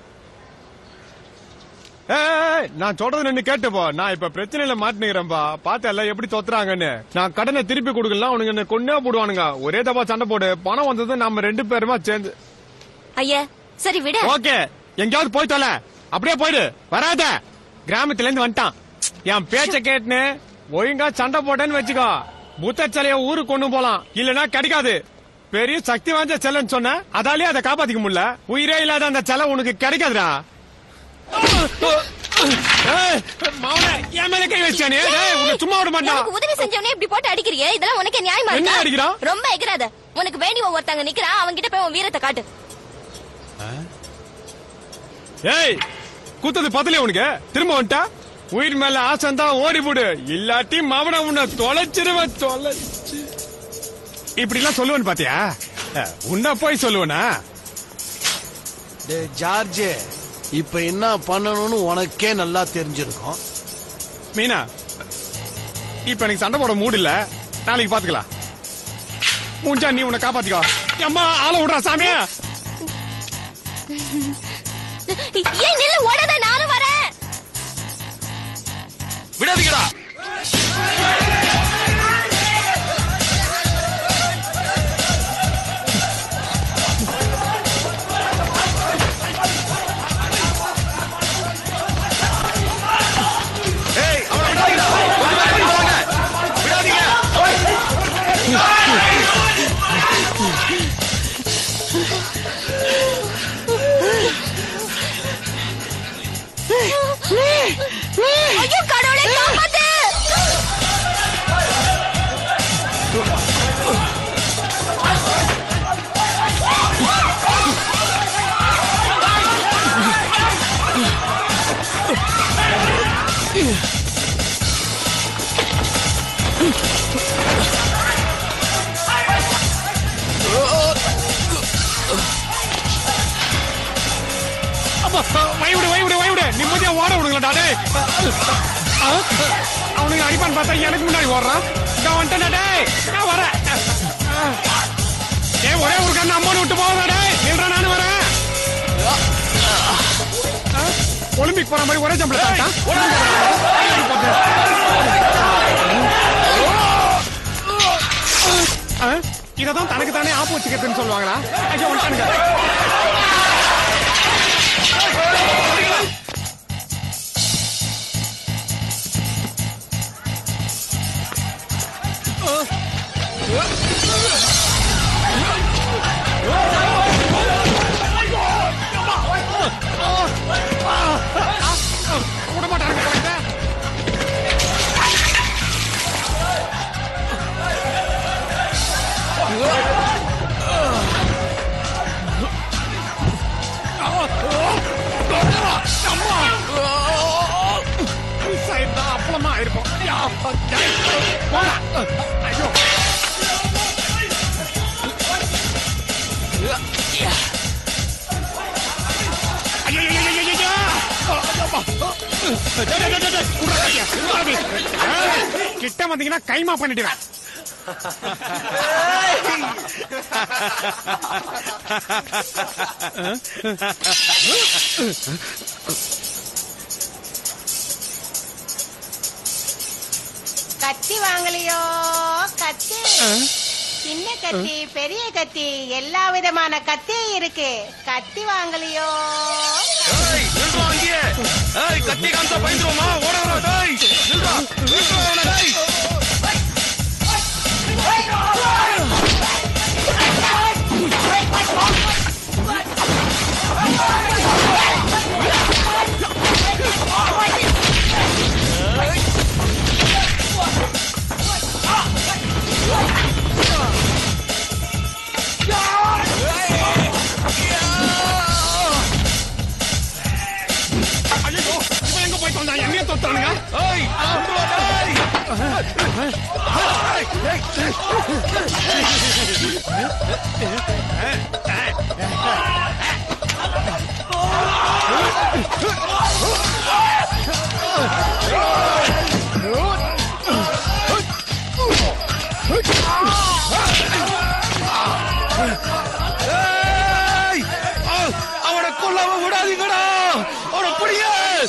ஏய், நான் சொல்றது நின்னு கேட்டுப்போ நான் இப்ப பிரச்சனையில மாட்டினுக்கிறேன்பா பார்த்தல எப்படி தொத்துறாங்கன்னு நான் கடனை திருப்பி கொடுக்கலாம் உனக்கு என்ன கொன்னே போடுவானுங்க ஒரே தப்பா சண்டை போடு பணம் வந்தது நம்ம ரெண்டு பேருமா சேர்ந்து ஐயா சரி விடு ஓகே எங்கேயாவது போய் தொலை அப்படியே போயிடு வராத கிராமத்துல இருந்து வந்துட்டான் என் பேச்ச கேட்டுன்னு ஒழுங்கா சண்டை போட்டேன்னு வச்சுக்கோ புத்த சிலைய ஊருக்கு கொண்டு போலாம் இல்லனா கிடைக்காது பெரிய சக்தி வாய்ந்த சிலைன்னு சொன்ன அதாலேயே அதை காப்பாத்திக்க முடியல உயிரே இல்லாத அந்த சிலை உனக்கு கிடைக்காதுடா ஏய், மவனே, என் மேல கை வச்சானே டேய், உன்னை சும்மா விட மாட்டான் எனக்கு உதவி செஞ்சவனே இப்படி போட்டு அடிக்கிறியே இதெல்லாம் உனக்கு நியாயமா என்ன இருக்கா அடிக்கிறான்? ரொம்ப எகிராத உனக்கு வேண்டி ஒருத்தங்க நிக்கிறான் அவங்க கிட்ட போய் உன் வீரத்தை காட்டு ஏய் கூத்தது பத்தலையே உனக்கு திரும்ப வந்துட்டா உயிர் மேல ஆசை தான் ஓடி போடு இல்லாட்டி மவன உன்னை தொலைச்சிருவ தொலைச்சு இப்படி எல்லாம் சொல்லுவேன் பாத்தியா அஹ், உன்னை போய் சொல்லுவனா டேய் ஜார்ஜ் இப்ப என்ன பண்ணணும்னு உனக்கே நல்லா தெரிஞ்சிருக்கும் மீனா இப்ப எனக்கு சண்டை போட மூடு இல்ல நாளைக்கு பாத்துக்கலாம் மூஞ்சா நீ உன்னை காப்பாத்திக்கோ அம்மா ஆள விடுறா சாமியா ஏன் நில்லு ஓடாத நானும் வரேன் விடாதீங்கடா ஏய் அவனை விடாதீங்கடா கொஞ்சம் பேர் வெளிய வாங்க விடாதீங்க ஐயோ கடவுளே காப்பாத்து அப்பா, வைவிடு வைவிடு வைவிடு நிம்மதியா ஓட விடுங்களா டேய் ஆ, அவனுங்க அடிப்பான் பார்த்தா எனக்கு முன்னாடி ஓடுறான் நான் வந்துட்டேன் டேய் நான் வரேன் ஏய் ஒரே ஒரு கண்ணு அம்மோடு விட்டு போகாத டேய் நில்றா நானும் வரேன் ஆ, ஒலிம்பிக் போற மாதிரி ஒரே ஜம்பிள் இததான் தனக்கு தானே ஆப்பு வச்சுக்கிறதுன்னு சொல்லுவாங்களா ஐயோ வந்துட்டானுங்க அப்பளமா இருப்போம் யா, யா, போடா. ஐயோ ஐயோ, ஐயோ, ஐயோ, ஐயோ, ஐயோ. அப்பா. டேய், டேய், டேய், டேய், குர்ரா கையா, குர்ரா கையா. ஏய், கிட்ட வந்தீங்கன்னா கைமா பண்ணிடுவேன் கத்தி வாங்கலையோ கத்தி சின்ன கத்தி பெரிய கத்தி எல்லா விதமான கத்தி இருக்கு கத்தி வாங்கலையோ கத்தி காமிச்சா பயந்துருவோமா ஓடுறா டேய் நில்றா நில்றா அவனை, டேய் ஐயோ இவன் எங்க போயிட்டு வந்தான் என்னைய தொட்டானுங்க ஏய் நில்றா, டேய் ஏய் அவ- அவனை கொல்லாம விடாதீங்கடா அவனை பிடிங்க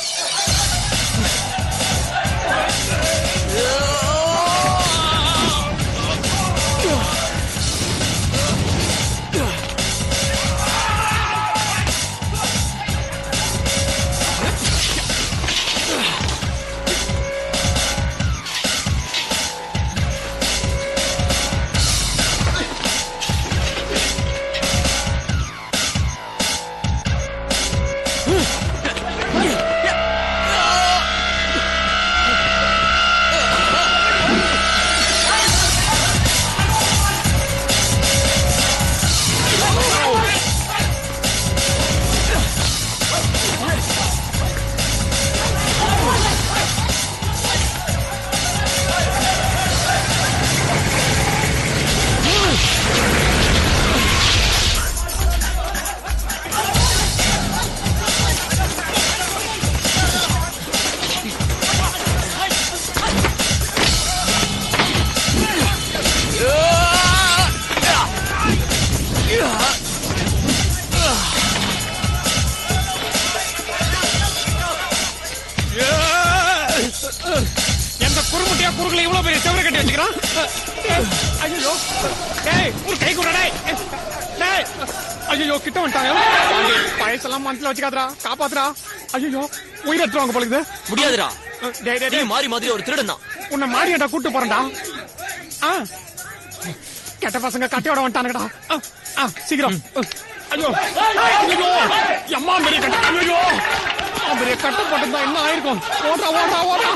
எந்த குறுமுட்டையா குறுக்குல இவ்வளவு பெரிய செவரை கட்டி வச்சுக்கிறான் ஐயோ டேய் ஒரு கை கூட டேய் டேய் ஐயோ கிட்ட வந்துட்டாங்க பயசெல்லாம் மனசுல வச்சுக்காதடா காப்பாத்துடா ஐயோ உயிர் எடுத்துருவாங்க போலுக்குது முடியாதுடா டேய் டேய் நீ டேய் மாறி மாதிரி ஒரு திருடன் தான் உன்னை மாடியாட்டா கூட்டு போறேன்டா ஆ கெட்ட பசங்க கட்டையோட வந்துட்டானுங்கடா ஆ, ஆ, சீக்கிரம் ஐயோ ஐயோ அம்மா பெரிய கட்டை ஐயோ அம்மா பெரிய கட்டை போட்டிருந்தா என்ன ஆயிருக்கும் ஓடுறா ஓடுறா ஓடுறா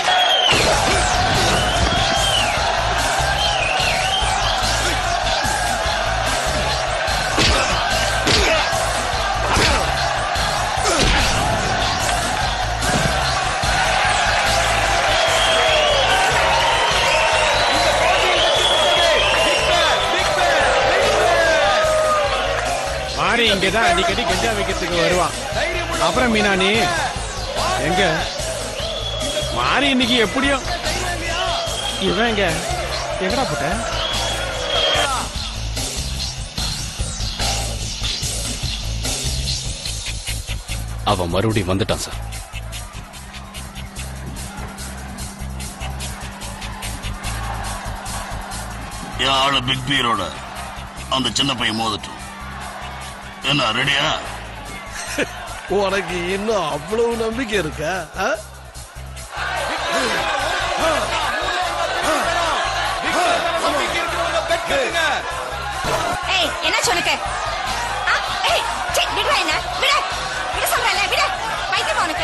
மாறி இங்கதான் அடிக்கடி கஞ்சா வைக்கிறதுக்கு வருவான் அப்புறம் மீனா நீ எங்க மாறி இன்னைக்கு எப்படியோ இவன் எங்க எங்கடா போட்ட அவன் மறுபடியும் வந்துட்டான் சார் என் ஆளு பிக் பீரோட அந்த சின்ன பையன் மோதட்டும் என்ன ரெடியா உனக்கு இன்னும் அவ்வளவு நம்பிக்கை இருக்கா ஆ? ஏய் என்னாச்சு உனக்கு ஆ, ஏய் சீ, விடுடா என்ன விடு விட சொல்றேன்ல விடு பைத்தியமா உனக்கு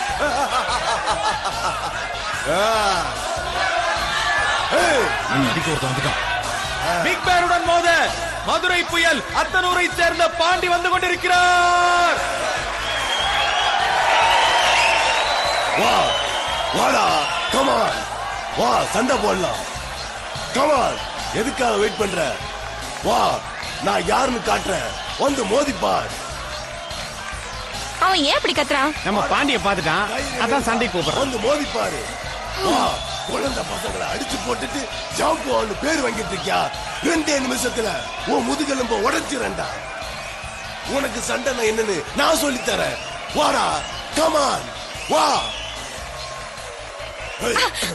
பிக் பேருடன் மோத மதுரை புயல் அத்தனூரை சேர்ந்த பாண்டி வந்து கொண்டிருக்கிறார் வா வாடா கமான் வா சண்டை போடலாம் கமான் எதுக்காக வெயிட் பண்ற வா நான் யாருன்னு காட்டுறேன் வந்து மோதிப்பார் அவன் ஏன் இப்படி கத்துறான் நம்ம பாண்டிய பாத்துட்டான் அதான் சண்டை கூப்பிடுறான் வந்து மோதிப்பாரு வா குழந்தை பசங்களை அடிச்சு போட்டுட்டு ஜாம்புவான்னு பேர் வாங்கிட்டு இருக்கியா ரெண்டே நிமிஷத்துல உன் முதுகெலும்ப உடைச்சிரண்டா உனக்கு சண்டை என்னன்னு நான் சொல்லி தரேன் வாடா கமான் வா Hey.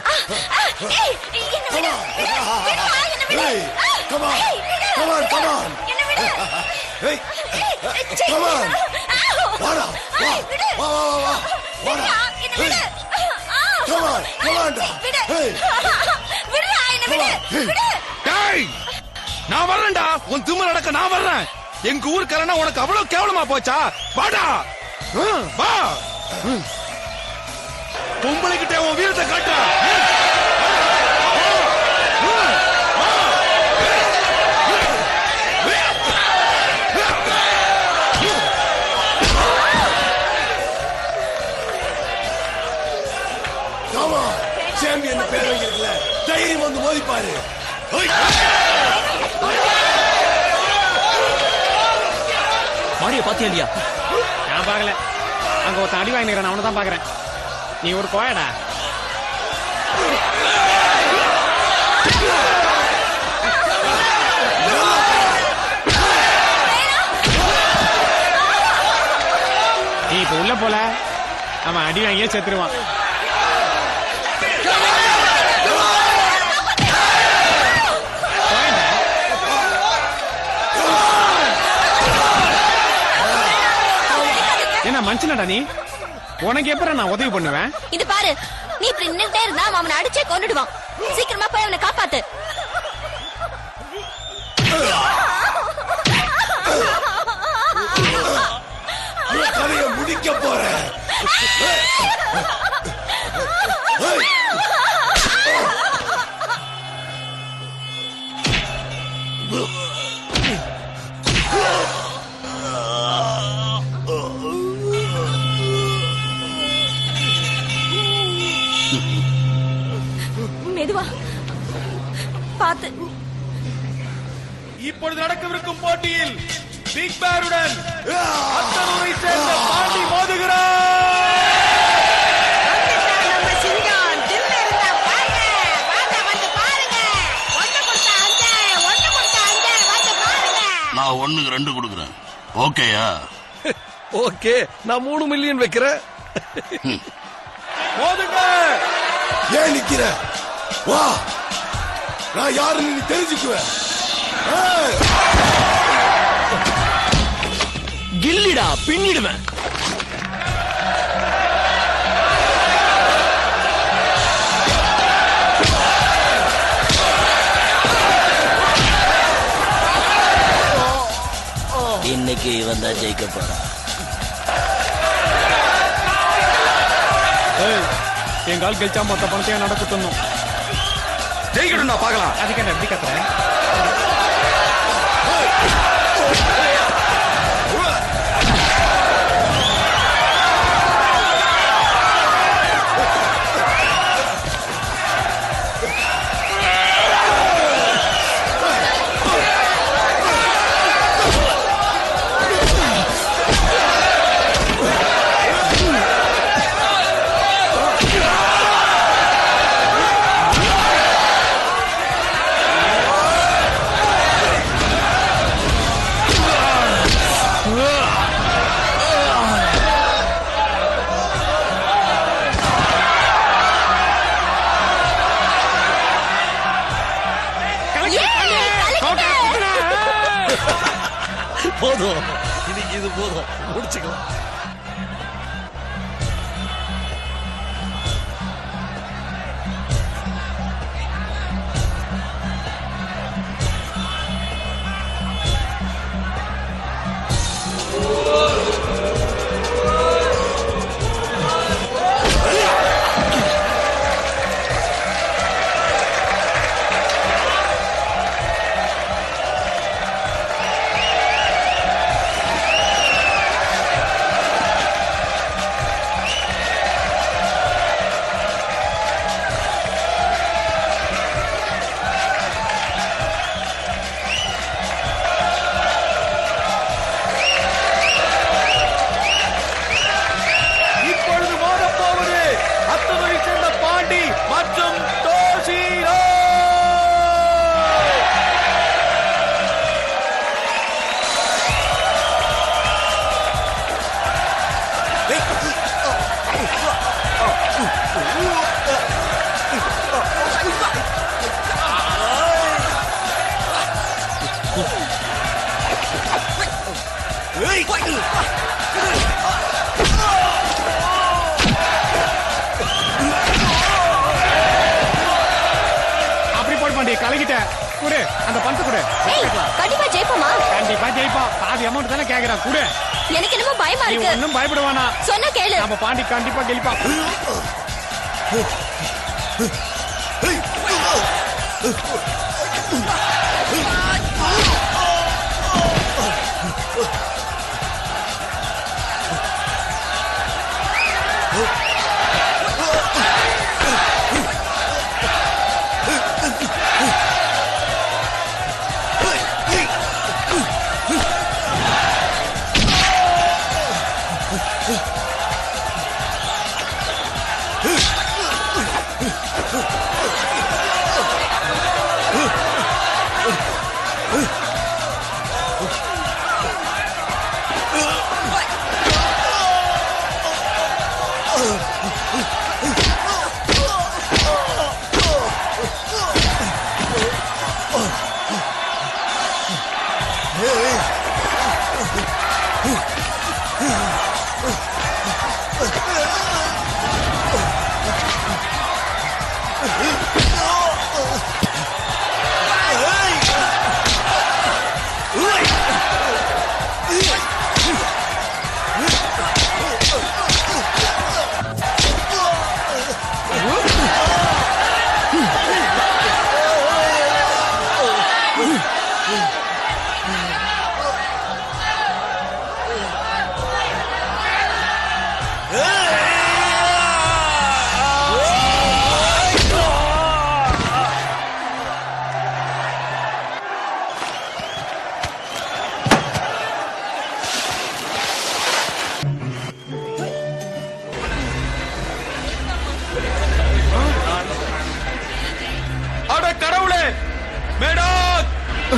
Come on. Hey, come on. Come on, come on. Hey, come on. வாடா வா வா வா வா வா வாடா Hey. Come on, come on டா. Hey. Come on. Hey. டேய் நான் வர்றேன்டா உன் திமிர அடக்க நான் வர்றேன் எங்க ஊருக்காரனா உனக்கு அவ்வளவு கேவலமா போச்சா வாடா ம், வா பொம்பளை கிட்ட உன் வீரத்தை காட்டா Come on. சாம்பியன் பேர் வாங்கிருக்கல தைரியம் வந்து மோதிப்பாரு Hey. மாடிய பாத்தியா இல்லையா நான் பார்க்கல அங்க ஒருத்தன் அடி வாங்கிக்கிறேன் அவனை தான் பாக்குறேன் நீ ஒரு கோயடா நீ இப்ப உள்ள போல அவன் அடி வாங்கியே செத்துருவான் என்ன மனுஷனடா நீ உனக்கு எப்பறம் நான் உதவி பண்ணுவேன் இது பாரு நீ இப்படி நின்னுட்டே இருந்தா அவன் அவனை அடிச்சே கொன்னுடுவான் சீக்கிரமா போய் அவனை காப்பாத்து இந்த கதையை முடிக்க போறேன் Hey. மெதுவா பாத்து இப்பொழுது நடக்கவிருக்கும் போட்டியில் பிக் பேருடன் அத்தனூரை சேர்ந்த பாண்டி மோதுகிறார் நம்ம சிங்கம் தில்லு இருந்தா வாங்க வாங்க வந்து பாருங்க ஒண்ணு கொடுத்தா அஞ்சு ஒண்ணு கொடுத்தா அஞ்சு வந்து பாருங்க நான் ஒண்ணுக்கு ரெண்டு கொடுக்குறேன் ஓகேயா ஓகே நான் மூணு மில்லியன் வைக்கிறேன் மோதுங்க ஏன் நிக்கிற வா நான் யாருன்னு நீ தெரிஞ்சுக்குவேன் Hey. கில்லிடா பின்னிடுவேன் இன்னைக்கு இவன் தான் ஜெயிக்க போறான் ஏய், என் கால் கழிச்சா மொத்த பணத்தையும் நடக்க தந்தோம் ஜெயிக்கணும் நான் பார்க்கலாம் அதுக்கு என்ன எப்படி கத்துறேன் போதும் இன்னைக்கு இது போதும் முடிச்சுக்கலாம் குடு அந்த பணத்தை குடு ஏய் கண்டிப்பா ஜெயிப்போமா கண்டிப்பா ஜெயிப்போம் பாதி அமௌண்ட் தானே கேக்குறா குடு எனக்கு என்னமோ பயமா நீ இருக்கு ஒன்னும் பயப்படுவானா சொன்னா கேளு நம்ம பாண்டி கண்டிப்பா கெளிப்பான் அட கடவுளே மேடம்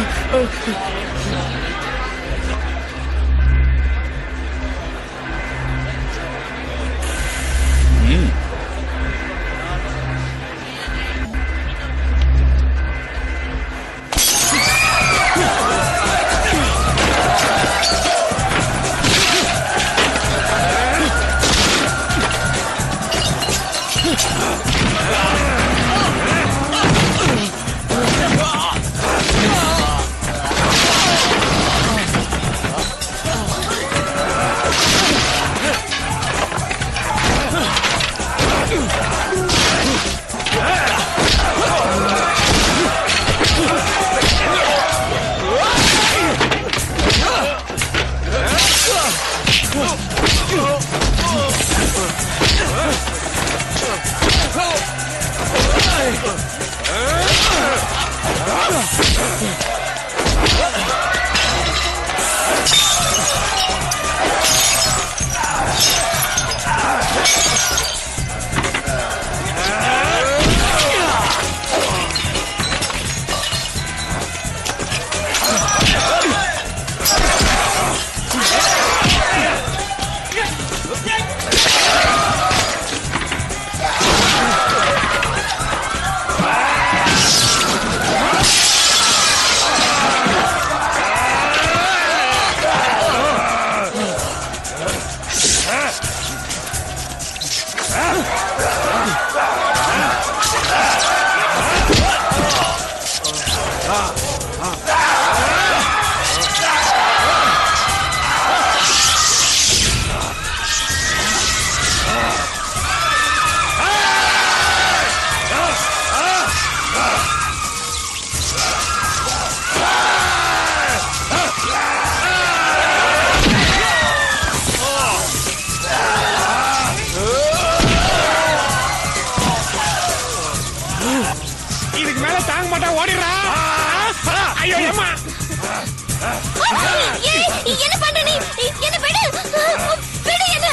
இதுக்கு மேல தாங்க மாட்டா ஓடிடுறா ஐயோ அம்மா ஏய், என்ன பண்ற நீ என்ன விடு விடு என்ன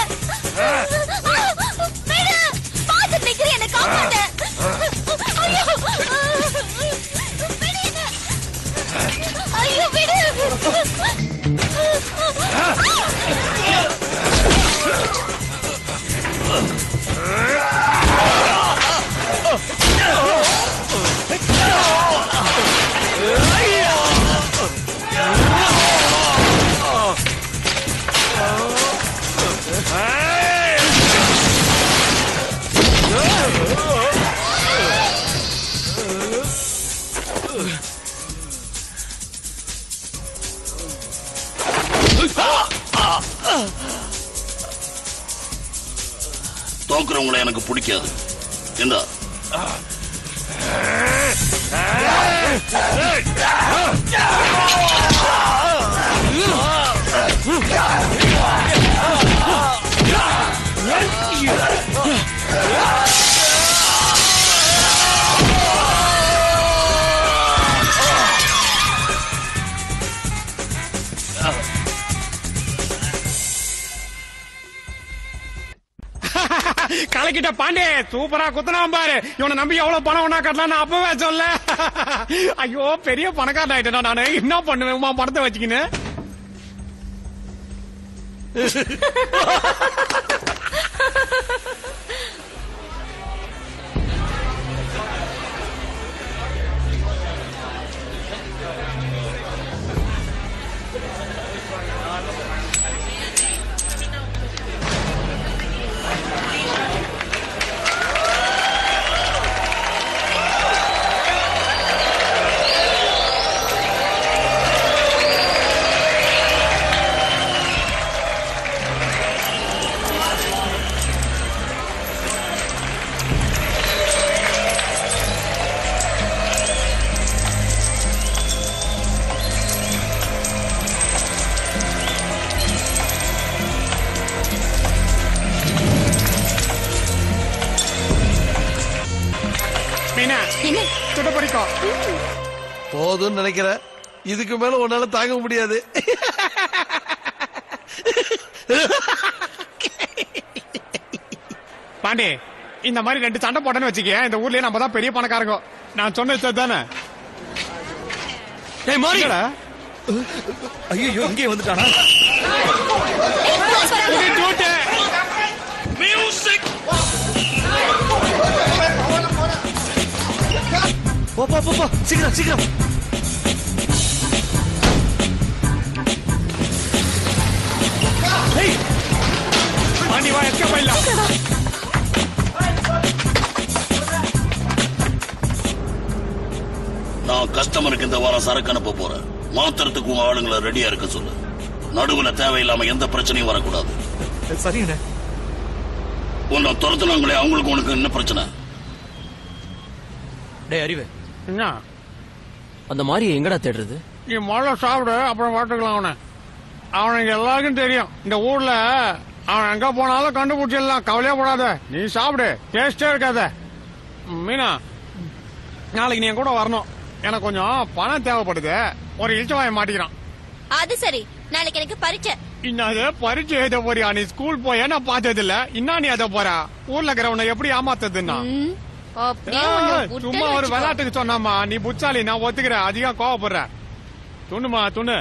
விடு பாத்து நிக்கிற என்ன காப்பாத்த ஐயோ விடு என்ன ஐயோ விடு Hey! நோக்குறவங்களை எனக்கு பிடிக்காது இந்தா கலக்கிட்ட பாண்டே சூப்பரா குத்துனான் பாரு இவனை நம்பி எவ்வளவு பணம் ஒண்ணா கட்டலாம் நான் அப்பவே சொல்ல ஐயோ பெரிய பணக்காரன் ஆயிட்டேன் நானு என்ன பண்ணுவேன் உமா பணத்தை வச்சுக்கின்னு மீனா சுட பிடிக்கும் போதும்னு நினைக்கிறேன் இதுக்கு மேல உன்னால தாங்க முடியாது பாண்டி இந்த மாதிரி ரெண்டு சண்டை போட்டேன்னு வச்சுக்க இந்த ஊர்லயே நம்ம தான் பெரிய பணக்காரங்க நான் சொன்னது தானே ஏய் மாறி ஐயோ இங்கே வந்துட்டானா மியூசிக் போ போ போ போ சீக்கிரம் சீக்கிரம் ஏய் பாண்டி வா எஸ்கே போயிடலாம் நான் கஸ்டமருக்கு இந்த வாரம் சரக்கு அனுப்ப போறேன் மாத்திரத்துக்கு உங்க ஆளுங்களை ரெடியா இருக்க சொல்லு நடுவுல தேவையில்லாம எந்த பிரச்சனையும் வரக்கூடாது சரிங்கண்ணே உன்னை துரத்துனாங்களே அவங்களுக்கு உனக்கு என்ன பிரச்சனை டேய் அறிவு என்ன அந்த மாதிரி எங்கடா தேடுறது நீ முதல்ல சாப்பிடு அப்புறம் பார்த்துக்கலாம் அவனை அவனுக்கு எல்லாருக்கும் தெரியும் இந்த ஊர்ல அவன் எங்க போனாலும் கண்டுபிடிச்சிடலாம் கவலையே படாத நீ சாப்பிடு டேஸ்டே இருக்காத ம், மீனா நாளைக்கு நீ என் கூட வரணும் எனக்கு கொஞ்சம் பணம் தேவைப்படுது ஒரு இழிச்சவாய மாட்டிக்கிறான் அது சரி நாளைக்கு எனக்கு பரீட்சை இன்னது பரீட்சை எழுத போறியா நீ ஸ்கூல் போய் என்ன பார்த்தது இல்ல இன்னும் நீ எதை போற ஊர்ல இருக்கிறவனை எப்படி ஏமாத்ததுன்னா அப்படியே உன்னை ஏய், விட்டேன்னு சும்மா ஒரு வச்சுக்கோ. விளையாட்டுக்கு சொன்னாமா நீ புச்சாலி நான் ஒத்துக்கிறேன் அதிகம் கோவப்படுற துண்ணுமா துண்ணு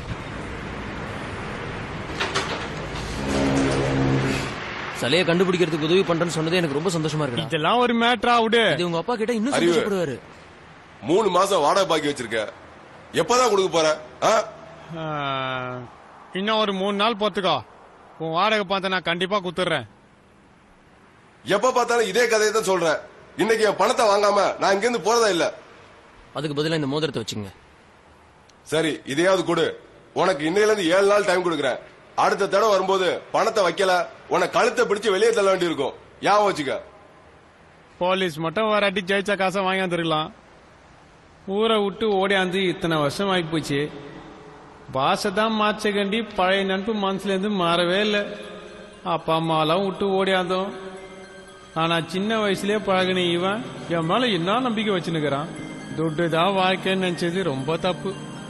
சிலையை கண்டுபிடிக்கிறதுக்கு உதவி பண்றேன்னு சொன்னதே எனக்கு ரொம்ப சந்தோஷமா இருக்கு இதெல்லாம் ஒரு மேட்ரா விடு இது உங்க அப்பா கிட்ட இன்னும் அறிவு. சந்தோஷப்படுவாரு மூணு மாசம் வாடகை பாக்கி வச்சிருக்க எப்பதான் கொடுக்க போற ஆ? ஆ, இன்னும் ஒரு மூணு நாள் பொத்துக்கோ உன் வாடகை பார்த்து நான் கண்டிப்பா குத்துறேன் எப்ப பார்த்தாலும் இதே கதையை தான் சொல்ற இன்னைக்கு என் பணத்தை வாங்காம நான் இங்க இருந்து போறதா இல்ல அதுக்கு பதிலா இந்த மோதிரத்தை வச்சுங்க சரி இதையாவது கொடு உனக்கு இன்னையில இருந்து ஏழு நாள் டைம் கொடுக்குறேன் அடுத்த தடவை வரும்போது பணத்தை வைக்கல உன கழுத்தை பிடிச்சு வெளியே தள்ள வேண்டி இருக்கும் ஞாபகம் வச்சுக்க போலீஸ் மட்டும் வராட்டி ஜெயிச்ச காசை வாங்கி வந்துருக்கலாம் ஊரை விட்டு ஓடியாந்து இத்தனை வருஷம் ஆகி போச்சு பாஷை தான் மாச்ச கண்டி பழைய நட்பு மனசுல இருந்து மாறவே இல்லை அப்பா அம்மாலாம் விட்டு ஓடியாந்தோம் ஆனா சின்ன வயசுலயே பழகின இவன் என் மேல என்ன நம்பிக்கை வச்சுன்னுக்கிறான் துட்டு தான் வாழ்க்கைன்னு நினைச்சது ரொம்ப தப்பு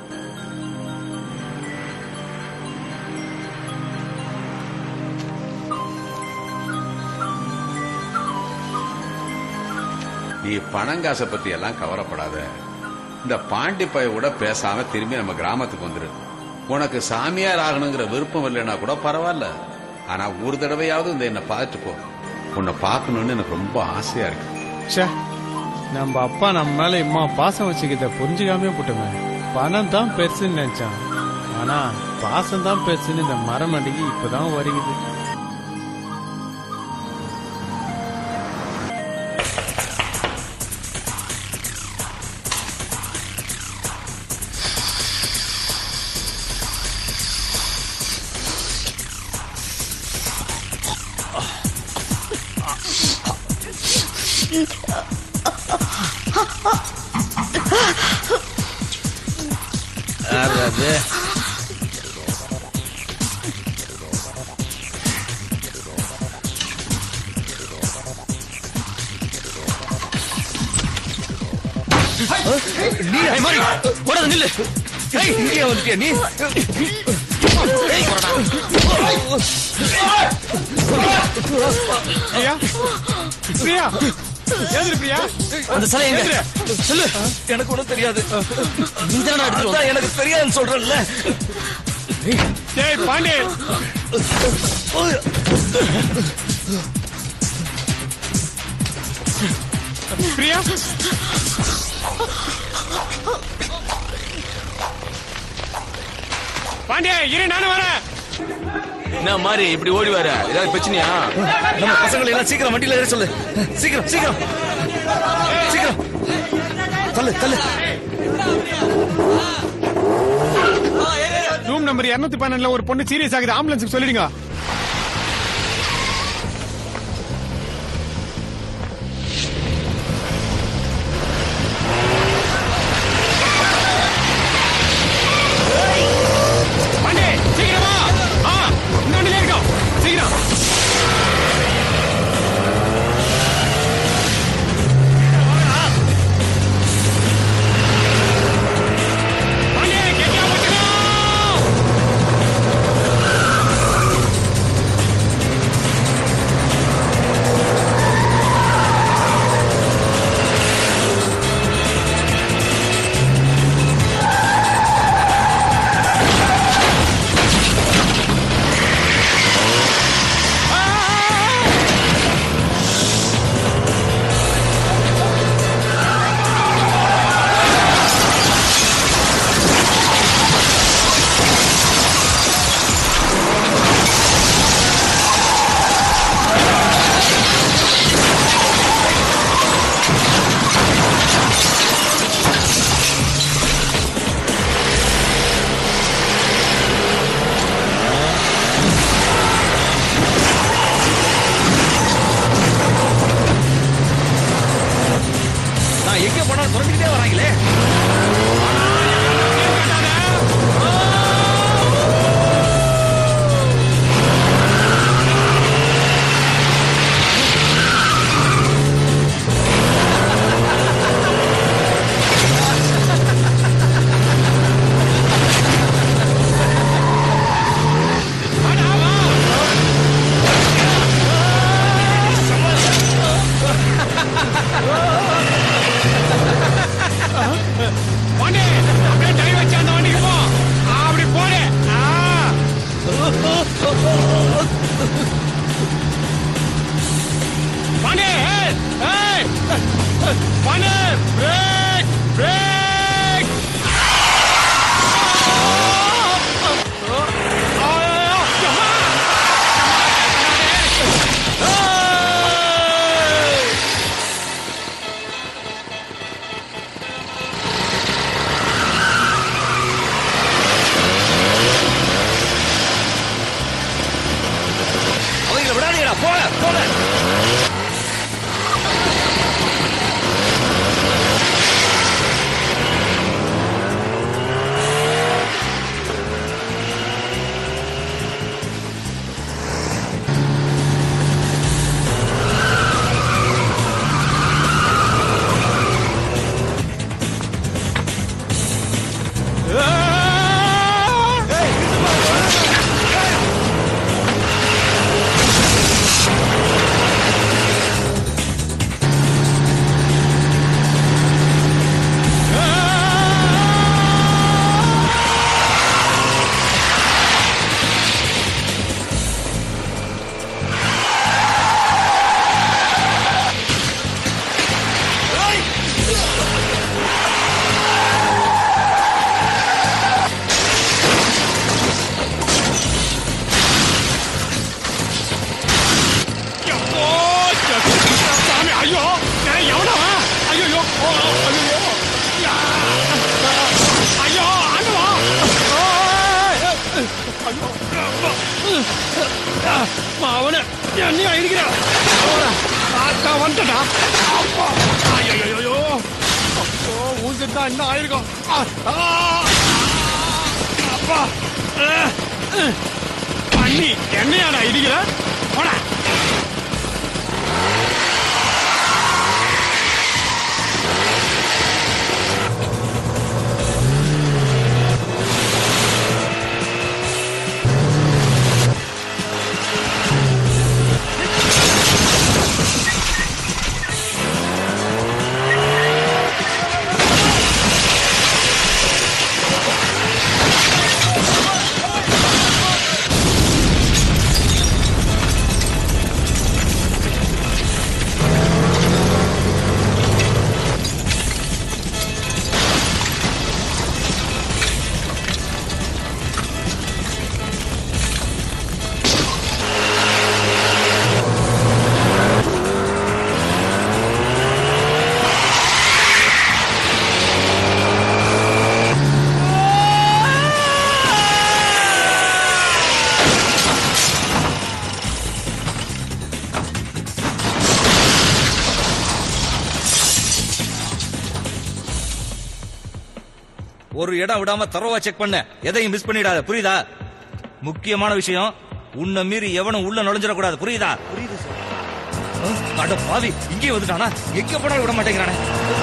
நீ பணங்காசை பத்தி எல்லாம் கவலைப்படாத இந்த பாண்டி பையோட பேசாம திரும்பி நம்ம கிராமத்துக்கு வந்துரு உனக்கு சாமியார் ஆகணுங்கிற விருப்பம் இல்லைன்னா கூட பரவாயில்ல ஆனா ஒரு தடவையாவது இந்த என்னை பார்த்துட்டு போ உன்னை பார்க்கணும்னு எனக்கு ரொம்ப ஆசையா இருக்கு ச்சே நம்ம அப்பா நம்ம மேல இம்மா பாசம் வச்சுக்கிட்ட புரிஞ்சுக்காமே போட்டுமே பணம் தான் பெருசுன்னு நினைச்சான் ஆனா பாசம் தான் பெருசுன்னு இந்த மரம் அடிக்கி இப்பதான் வருகுது யார் அது நீ மாதிரி ஓடாத நில்லு ஏய் இங்கே வந்துட்டியா நீ ஏய், பிரியா பிரியா ஏந்திரு பிரியா அந்த சிலை எங்க ஏந்திரு. சொல்லு எனக்கு ஒண்ணும் தெரியாது நீ தானே எடுத்துட்டு அதான் எனக்கு தெரியாதுன்னு சொல்றேன்ல டேய் பாண்டி பிரியா பாண்டியா இரு நானும் வரேன் என்ன மாதிரி இப்படி ஓடி வர ஏதாவது பிரச்சனையா நம்ம பசங்களை எல்லாம் சீக்கிரம் வண்டியில ஏற சொல்லு சீக்கிரம் சீக்கிரம் சீக்கிரம் தள்ளு தள்ளு ரூம் நம்பர் 212 பன்னெண்டுல ஒரு பொண்ணு சீரியஸ் ஆகுது ஆம்புலன்ஸுக்கு சொல்லிடுங்க பாண்டி சீக்கிரமா ஆ இந்த வண்டியில இருக்கோம் சீக்கிரம் பாண்டி கெட்டியா பிடிச்சுக்கோ நான் எங்க போனாலும் துரத்திக்கிட்டே வராங்களே பாண்டி அப்படியே டை வச்சு அந்த வண்டிக்கு போ ஆ, அப்படி போடு ஆ. பாண்டி ஏய், ஏய். பாண்டி பிரேக் பிரேக் அவங்கள விடாதீங்கடா போல போல ஐயோ, சாமி, ஐயோ ஏய், எவனோ? ஐயையோ, ஓ, ஐயையோ. யா. ஐயோ, ஆண்டவா. ஏய், ஐயோ. ஆ, அவனை என்னையா இருக்கிறான் நான் வந்துட்டா அப்பா ஐயோ அப்போ ஊஞ்சிட்டு தான் இன்னும் ஆயிருக்கும் ஆ, ஆ, அப்பா அஹ், அஹ். பண்ணி என்னையாடா இடிக்கிற போடா ஒரு இடம் விடாம தரவா செக் பண்ண எதையும் மிஸ் பண்ணிடாத புரியுதா முக்கியமான விஷயம் உன்னை மீறி எவனும் உள்ள நுழைஞ்சிடக்கூடாது புரியுதா புரியுது அட பாவி இங்கே வந்துட்டானா எங்க போனாலும் விட மாட்டேங்கிறானே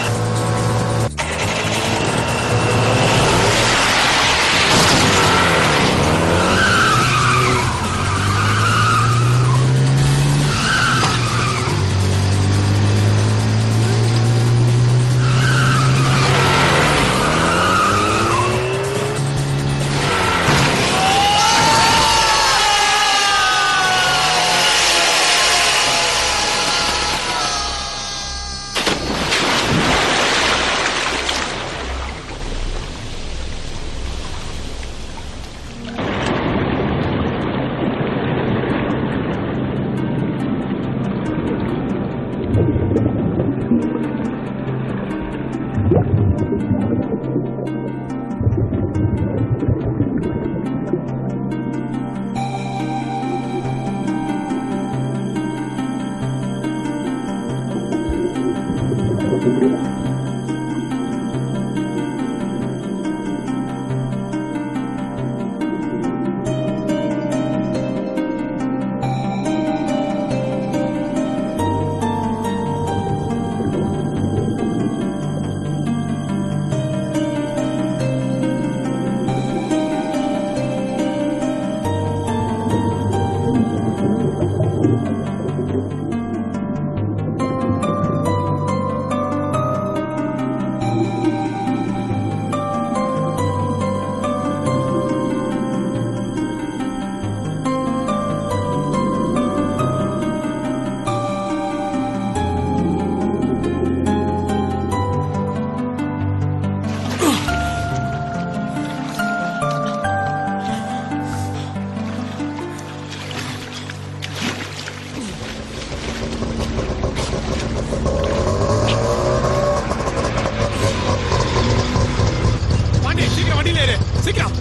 வண்டி சீக்கிரம் வண்டியில ஏறு சீக்கிரம்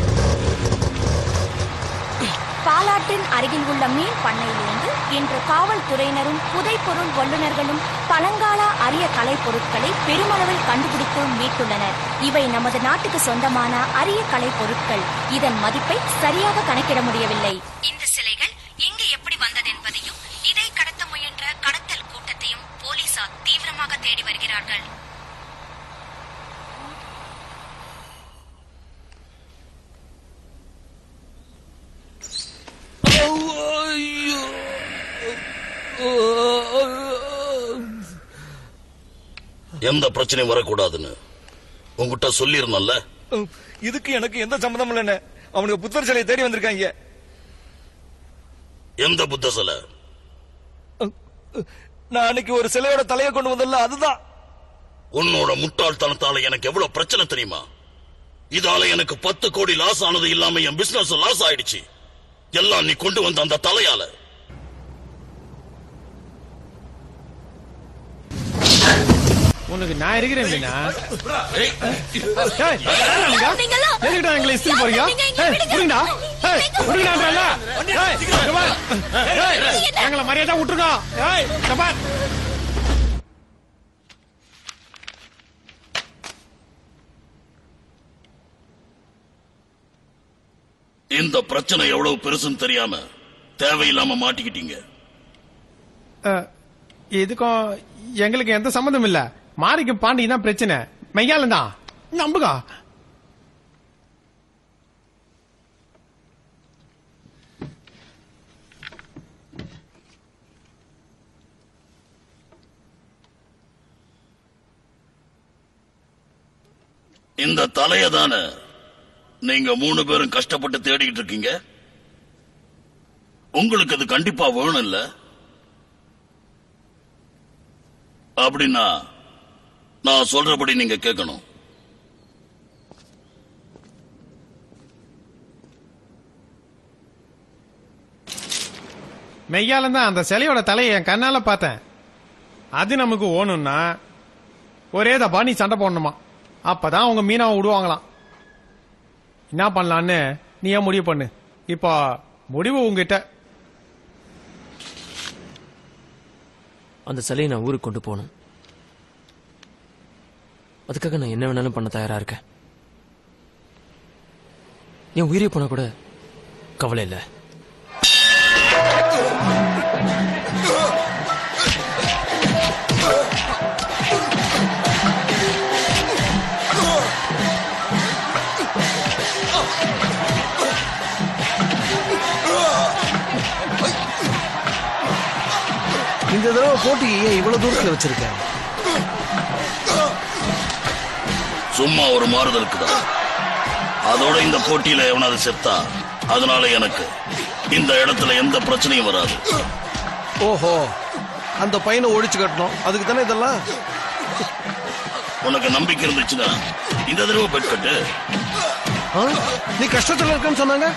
பாலாற்றின் அருகில் உள்ள மீன் பண்ணையிலிருந்து இன்று காவல்துறையினரும் புதைப்பொருள் வல்லுநர்களும் பழங்கால அரிய கலைப் பொருட்களை பெருமளவில் கண்டுபிடித்து மீட்டுள்ளனர் இவை நமது நாட்டுக்கு சொந்தமான அரிய கலைப் பொருட்கள் இதன் மதிப்பை சரியாக கணக்கிட முடியவில்லை இந்த சிலைகள் எங்கு எப்படி வந்தது என்பதையும் இதை கடத்த முயன்ற கடத்தல் கூட்டத்தையும் போலீசார் தீவிரமாக தேடி வருகிறார்கள் எந்த பிரச்சனையும் வரக்கூடாதுன்னு உங்ககிட்ட சொல்லியிருந்தேன்ல இதுக்கு எனக்கு எந்த சம்மந்தம் இல்லைன்னு அவனுக்கு புத்தர் சிலையை தேடி வந்திருக்காங்க எந்த புத்த சிலை நான் அன்னைக்கு ஒரு சிலையோட தலையை கொண்டு வந்தல அதுதான் உன்னோட முட்டாள்தனத்தால எனக்கு எவ்வளவு பிரச்சனை தெரியுமா இதால எனக்கு பத்து கோடி லாஸ் ஆனது இல்லாம என் பிசினஸ் லாஸ் ஆயிடுச்சு எல்லாம் நீ கொண்டு வந்த அந்த தலையால உனக்கு நான் இருக்கிறேன் மீனா ஏய், ஏய், நீங்கெல்லாம் எதுக்குடா எங்களை இஸ்திரி போறீங்க நீங்க இங்க ஏய், விடுங்க. விடுங்கடா ஏய், நீங்க விடுங்கடான்றேன்ல. ஏய், இங்க வா. ஏய், எங்களை மரியாதை விட்டுருங்க ஏய் இங்க வா. இந்த பிரச்சனை எவ்வளவு பெருசுன்னு தெரியாம தேவையில்லாம மாட்டிக்கிட்டீங்க அஹ், இதுக்கும் எங்களுக்கு எந்த சம்மந்தம் இல்ல மாரிக்கும் பாண்டிக்கு தான் பிரச்சனை மெய்யாலும் தான் நம்புங்க இந்த தலைய தானே நீங்க மூணு பேரும் கஷ்டப்பட்டு தேடிக்கிட்டு இருக்கீங்க உங்களுக்கு அது கண்டிப்பா வேணும் இல்ல அப்படின்னா நான் சொல்றபடி நீங்க கேட்கணும் மெய்யாலும் தான் அந்த சிலையோட தலையை என் கண்ணால பார்த்தேன் அது நமக்கு ஓணும்னா ஒரே தப்பா நீ சண்டை போடணுமா அப்பதான் அவங்க மீனாவை விடுவாங்களாம் என்ன பண்ணலான்னு நீ ஏன் முடிவு பண்ணு இப்போ முடிவு உங்ககிட்ட அந்த சிலையை நான் ஊருக்கு கொண்டு போகணும் அதுக்காக நான் என்ன வேணாலும் பண்ண தயாரா இருக்கேன் என் உயிரே போனா கூட கவலை இல்லை இந்த தடவை போட்டி ஏன் இவ்வளவு தூரத்துல வச்சிருக்க சும்மா ஒரு மாறுதலுக்கு தான் அதோட இந்த போட்டியில எவனாவது செத்தா அதனால எனக்கு இந்த இடத்துல எந்த பிரச்சனையும் வராது ஓஹோ அந்த பையனை ஒழிச்சு கட்டணும் அதுக்கு தானே இதெல்லாம் உனக்கு நம்பிக்கை இருந்துச்சுன்னா இந்த தடவை பெட் கட்டு ஆ? நீ கஷ்டத்துல இருக்கன்னு சொன்னாங்க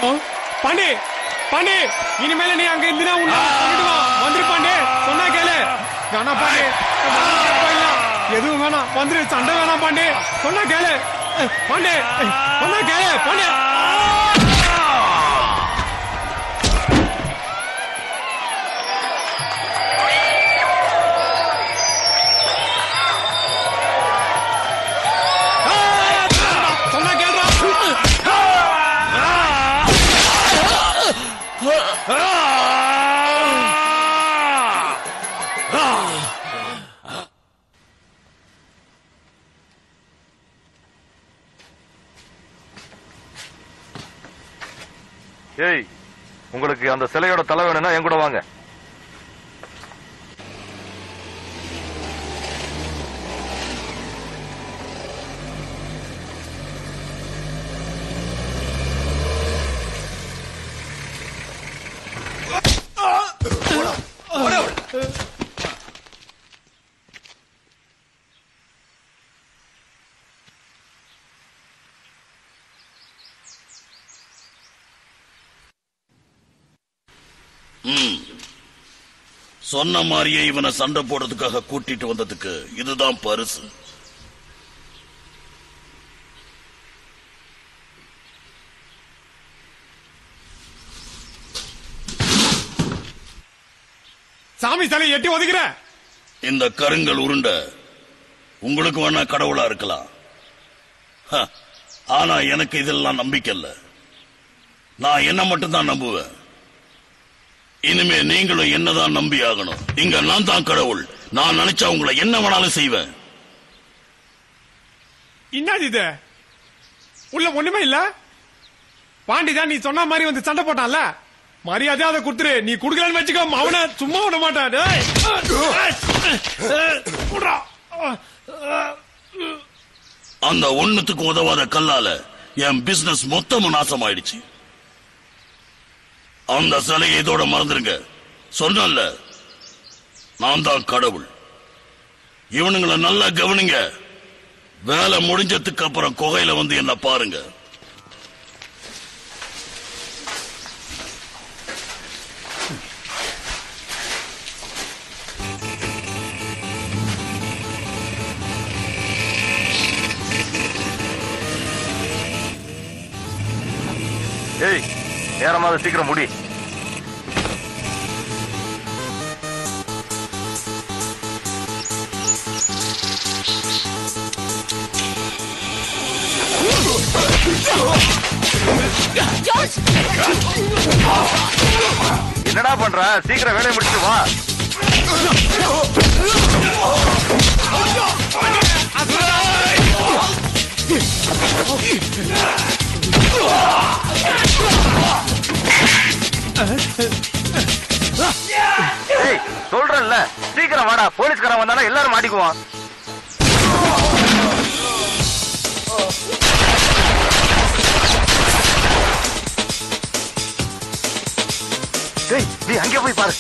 பாண்டி பாண்டி இனிமேல நீ அங்க இருந்தினா உன்னை கொன்னுடுவான். வந்துரு பாண்டி சொன்னா கேளு வேணாம் பாண்டி போயிடலாம். எதுவும் வேணாம் வந்துரு சண்டை வேணாம் பாண்டி சொன்னா கேளு அஹ், பாண்டி அஹ், சொன்னா கேளு பாண்டி சொன்னா கேளுடா ஏய் உங்களுக்கு அந்த சிலையோட தலை வேணும்னா என் கூட வாங்க ம். சொன்ன மாதிரியே இவனை சண்டை போடுறதுக்காக கூட்டிட்டு வந்ததுக்கு இதுதான் பரிசு சாமி சிலை எட்டி ஒதுக்குற இந்த கருங்கல் உருண்டை உங்களுக்கு வேணா கடவுளா இருக்கலாம் ஹ, ஆனா எனக்கு இதெல்லாம் நம்பிக்கை இல்ல நான் என்ன மட்டும்தான் நம்புவேன் இனிமே நீங்களும் என்னதான் நம்பி ஆகணும் இங்க நான் தான் கடவுள் நான் நினைச்சா உங்களை என்ன வேணாலும் செய்வேன் என்னது இது உள்ள ஒண்ணுமே இல்ல பாண்டி தான் நீ சொன்ன மாதிரி வந்து சண்டை போட்டான்ல மரியாதையா அதை குடுத்துரு நீ குடுக்கலன்னு வச்சுக்கோ அவனை சும்மா விட மாட்டான் டேய். குடுறா. அந்த ஒண்ணுத்துக்கு உதவாத கல்லால என் பிசினஸ் மொத்தமும் நாசமாயிடுச்சு அந்த சிலையை இதோட மறந்துருங்க சொன்னல நான் தான் கடவுள் இவனுங்களை நல்லா கவனிங்க வேலை முடிஞ்சதுக்கு அப்புறம் குகையில வந்து என்ன பாருங்க ஏய் நேரமாவது சீக்கிரம் முடி என்னடா பண்ற சீக்கிரம் வேலையை முடிச்சுட்டு வா ஏய் சொல்றேன்ல சீக்கிரம் வாடா போலீஸ்காரன் வந்தானா எல்லாரும் மாட்டிக்குவான் ஏய் நீ அங்கே போய் பாரு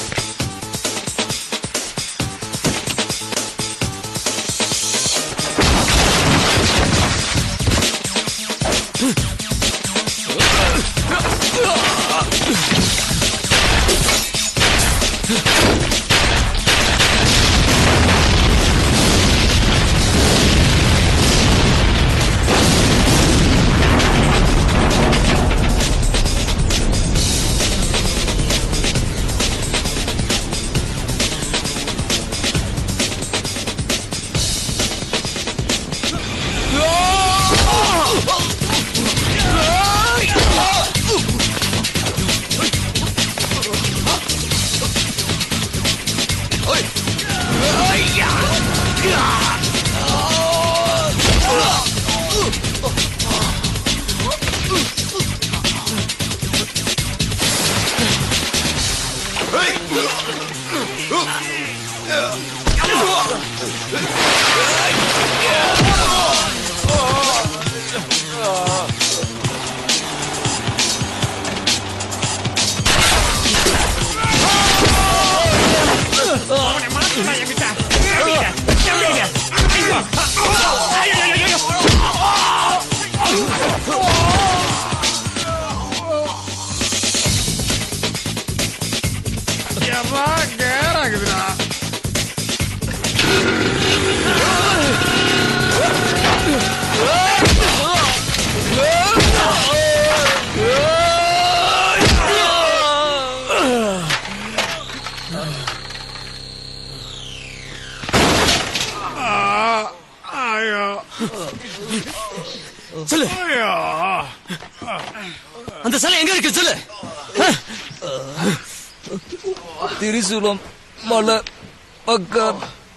அவனை மாத்துடா என்கிட்ட. என்கிட்ட. என்கிட்ட. ஐயோ. ஐயோ, ஐயோ, ஐயோ. அந்த சிலை எங்க இருக்கு சொல்லு திரிசூலம் மலை பக்கம்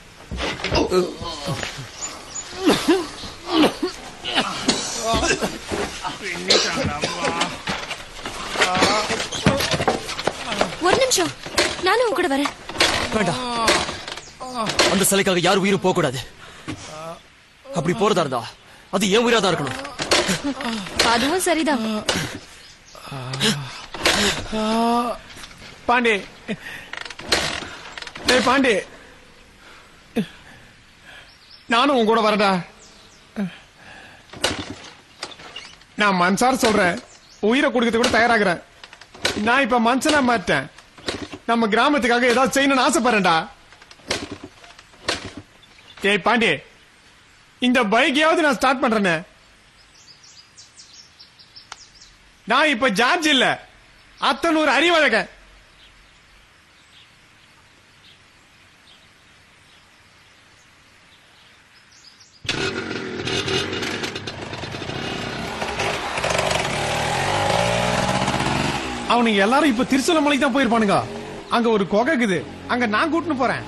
ஒரு நிமிஷம் நானும் உன் கூட வரேன் வேண்டாம் அந்த சிலைக்காக யார் உயிரும் போக கூடாது அப்படி போறதா இருந்தா அது ஏன் உயிரா தான் இருக்கணும் அதுவும் சரிதான் பாண்டி டேய் பாண்டி நானும் உன் கூட வரடா நான் மனசார சொல்றேன் உயிரை கொடுக்கறது கூட தயாராகிறேன் நான் இப்ப மனுஷனா மாட்டேன் நம்ம கிராமத்துக்காக ஏதாவது செய்யணும்னு ஆசைப்படுறேன்டா ஏய் பாண்டி இந்த பைக்கையாவது நான் ஸ்டார்ட் பண்றேனே நான் இப்ப ஜார்ஜ் இல்ல அத்தனூர் அறிவழகன் அவனுங்க எல்லாரும் இப்ப திருச்சூலமலைக்கு தான் போயிருப்பானுங்க அங்க ஒரு குகை இருக்குது அங்க நான் கூட்டின்னு போறேன்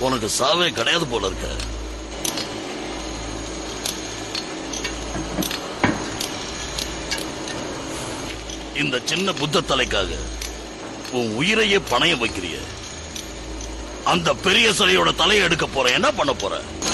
உனக்கு சாவே கிடையாது போல இருக்க இந்த சின்ன புத்த தலைக்காக உன் உயிரையே பணையம் வைக்கிறிய அந்த பெரிய சிலையோட தலையை எடுக்க போற என்ன பண்ண போற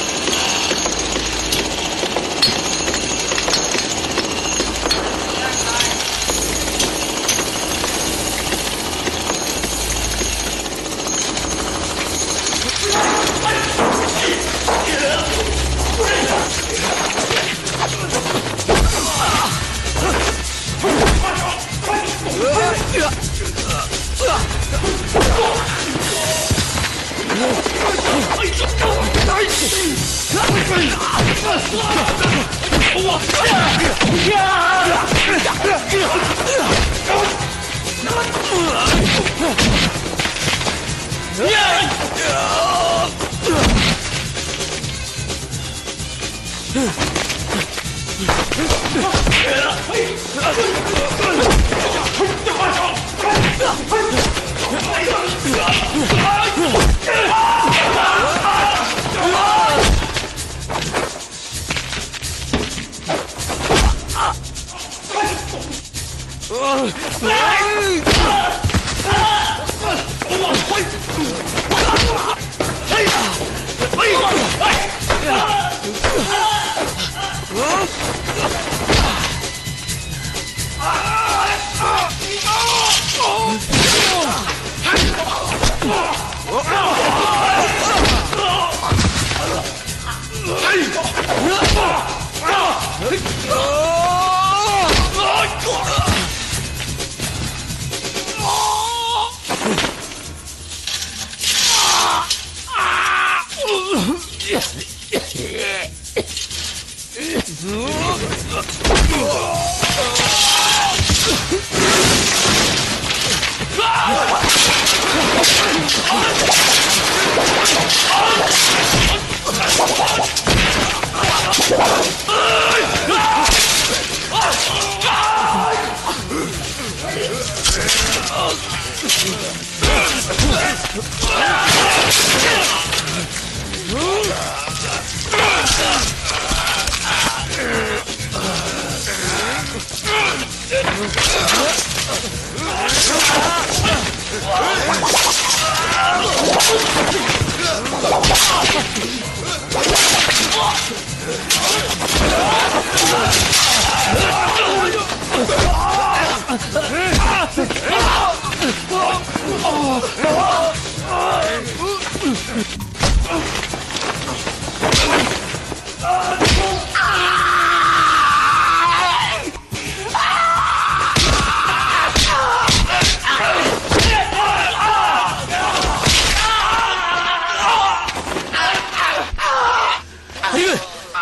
அறிவு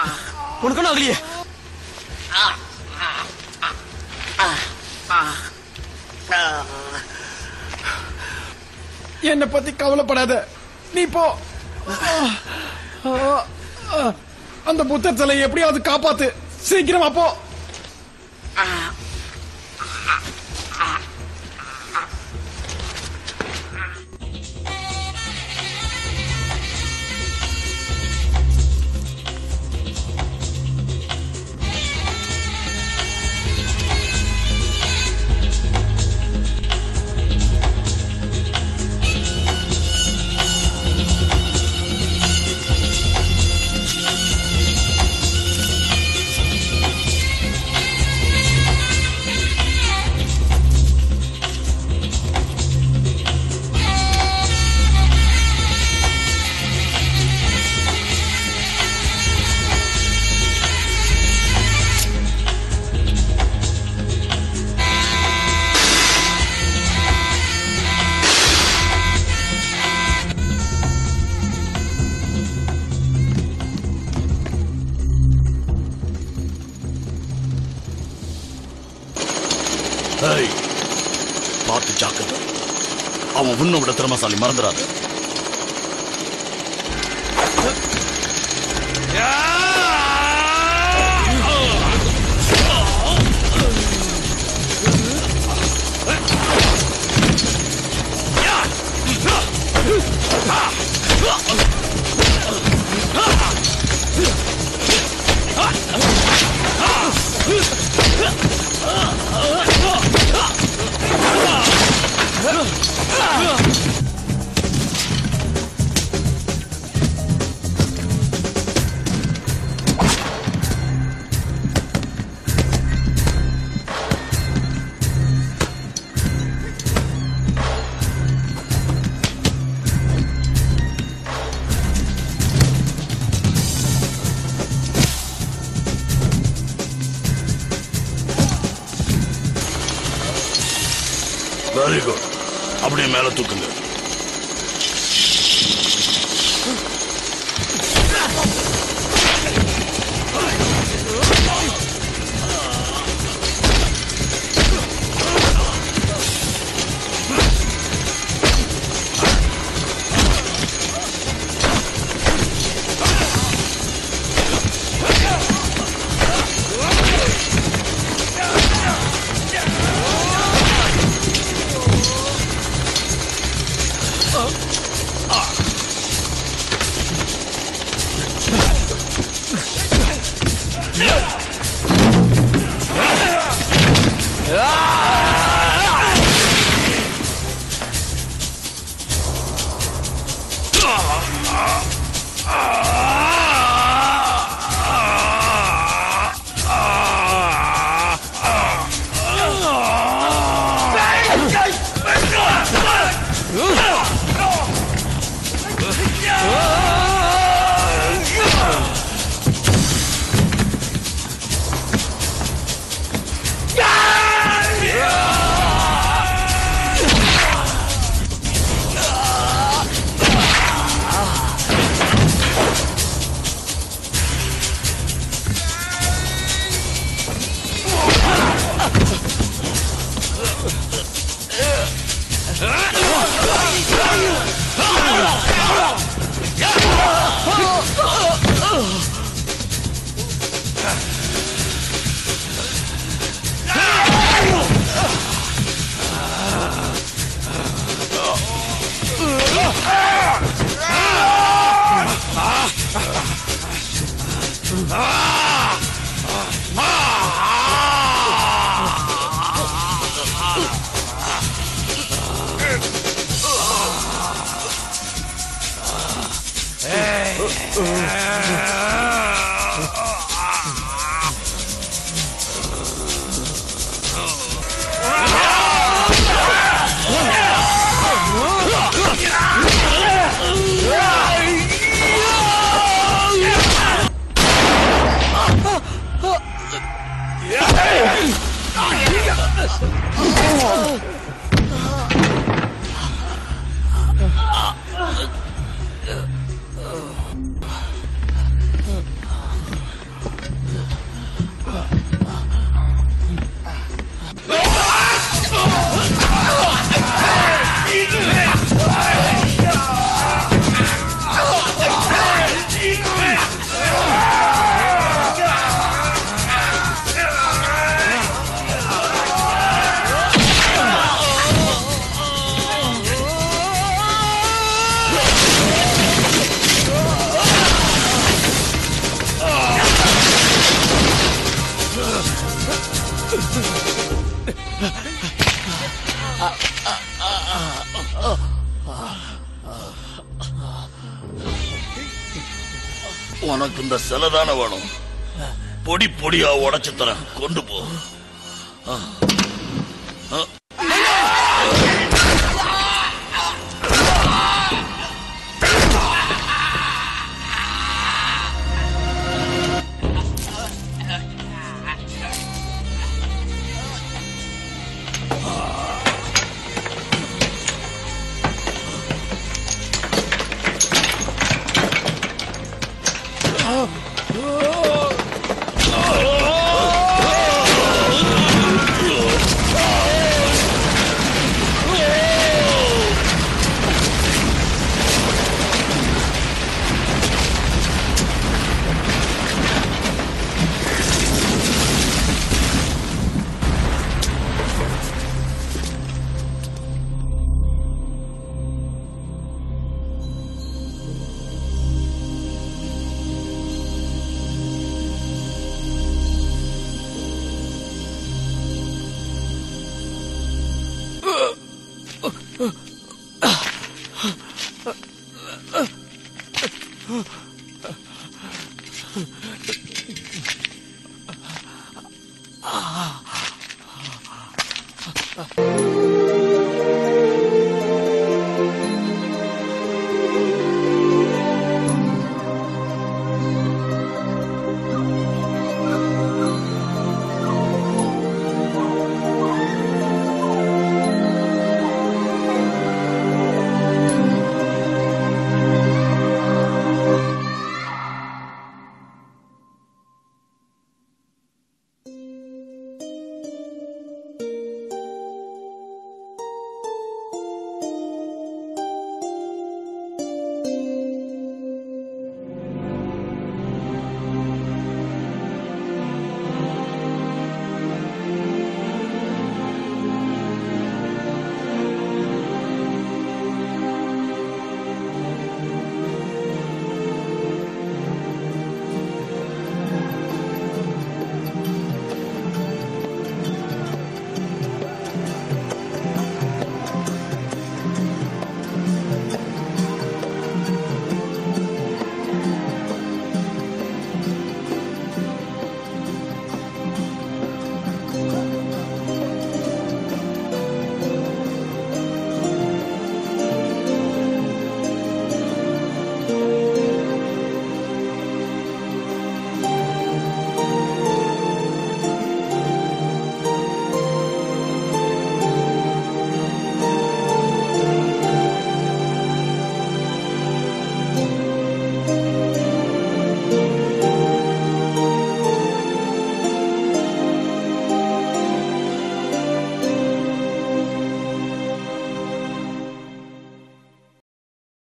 உனக்கு ஒன்றும் ஆகலையே என்னை பத்தி கவலைப்படாத நீ போ ஆ, ஆ, அந்த புத்தர் சிலையை எப்படியாவது காப்பாத்து சீக்கிரமா போ ஏய், பார்த்து ஜாக்கிரதை அவன் உன்னை விட திறமசாலி மறந்துடாத Ah! வெரி குட் அப்படியே மேல தூக்குங்க உனக்கு இந்த சிலை தானே வேணும் பொடி பொடியா உடைச்சு தரேன் கொண்டு போ ஆ. ஆ. Ah.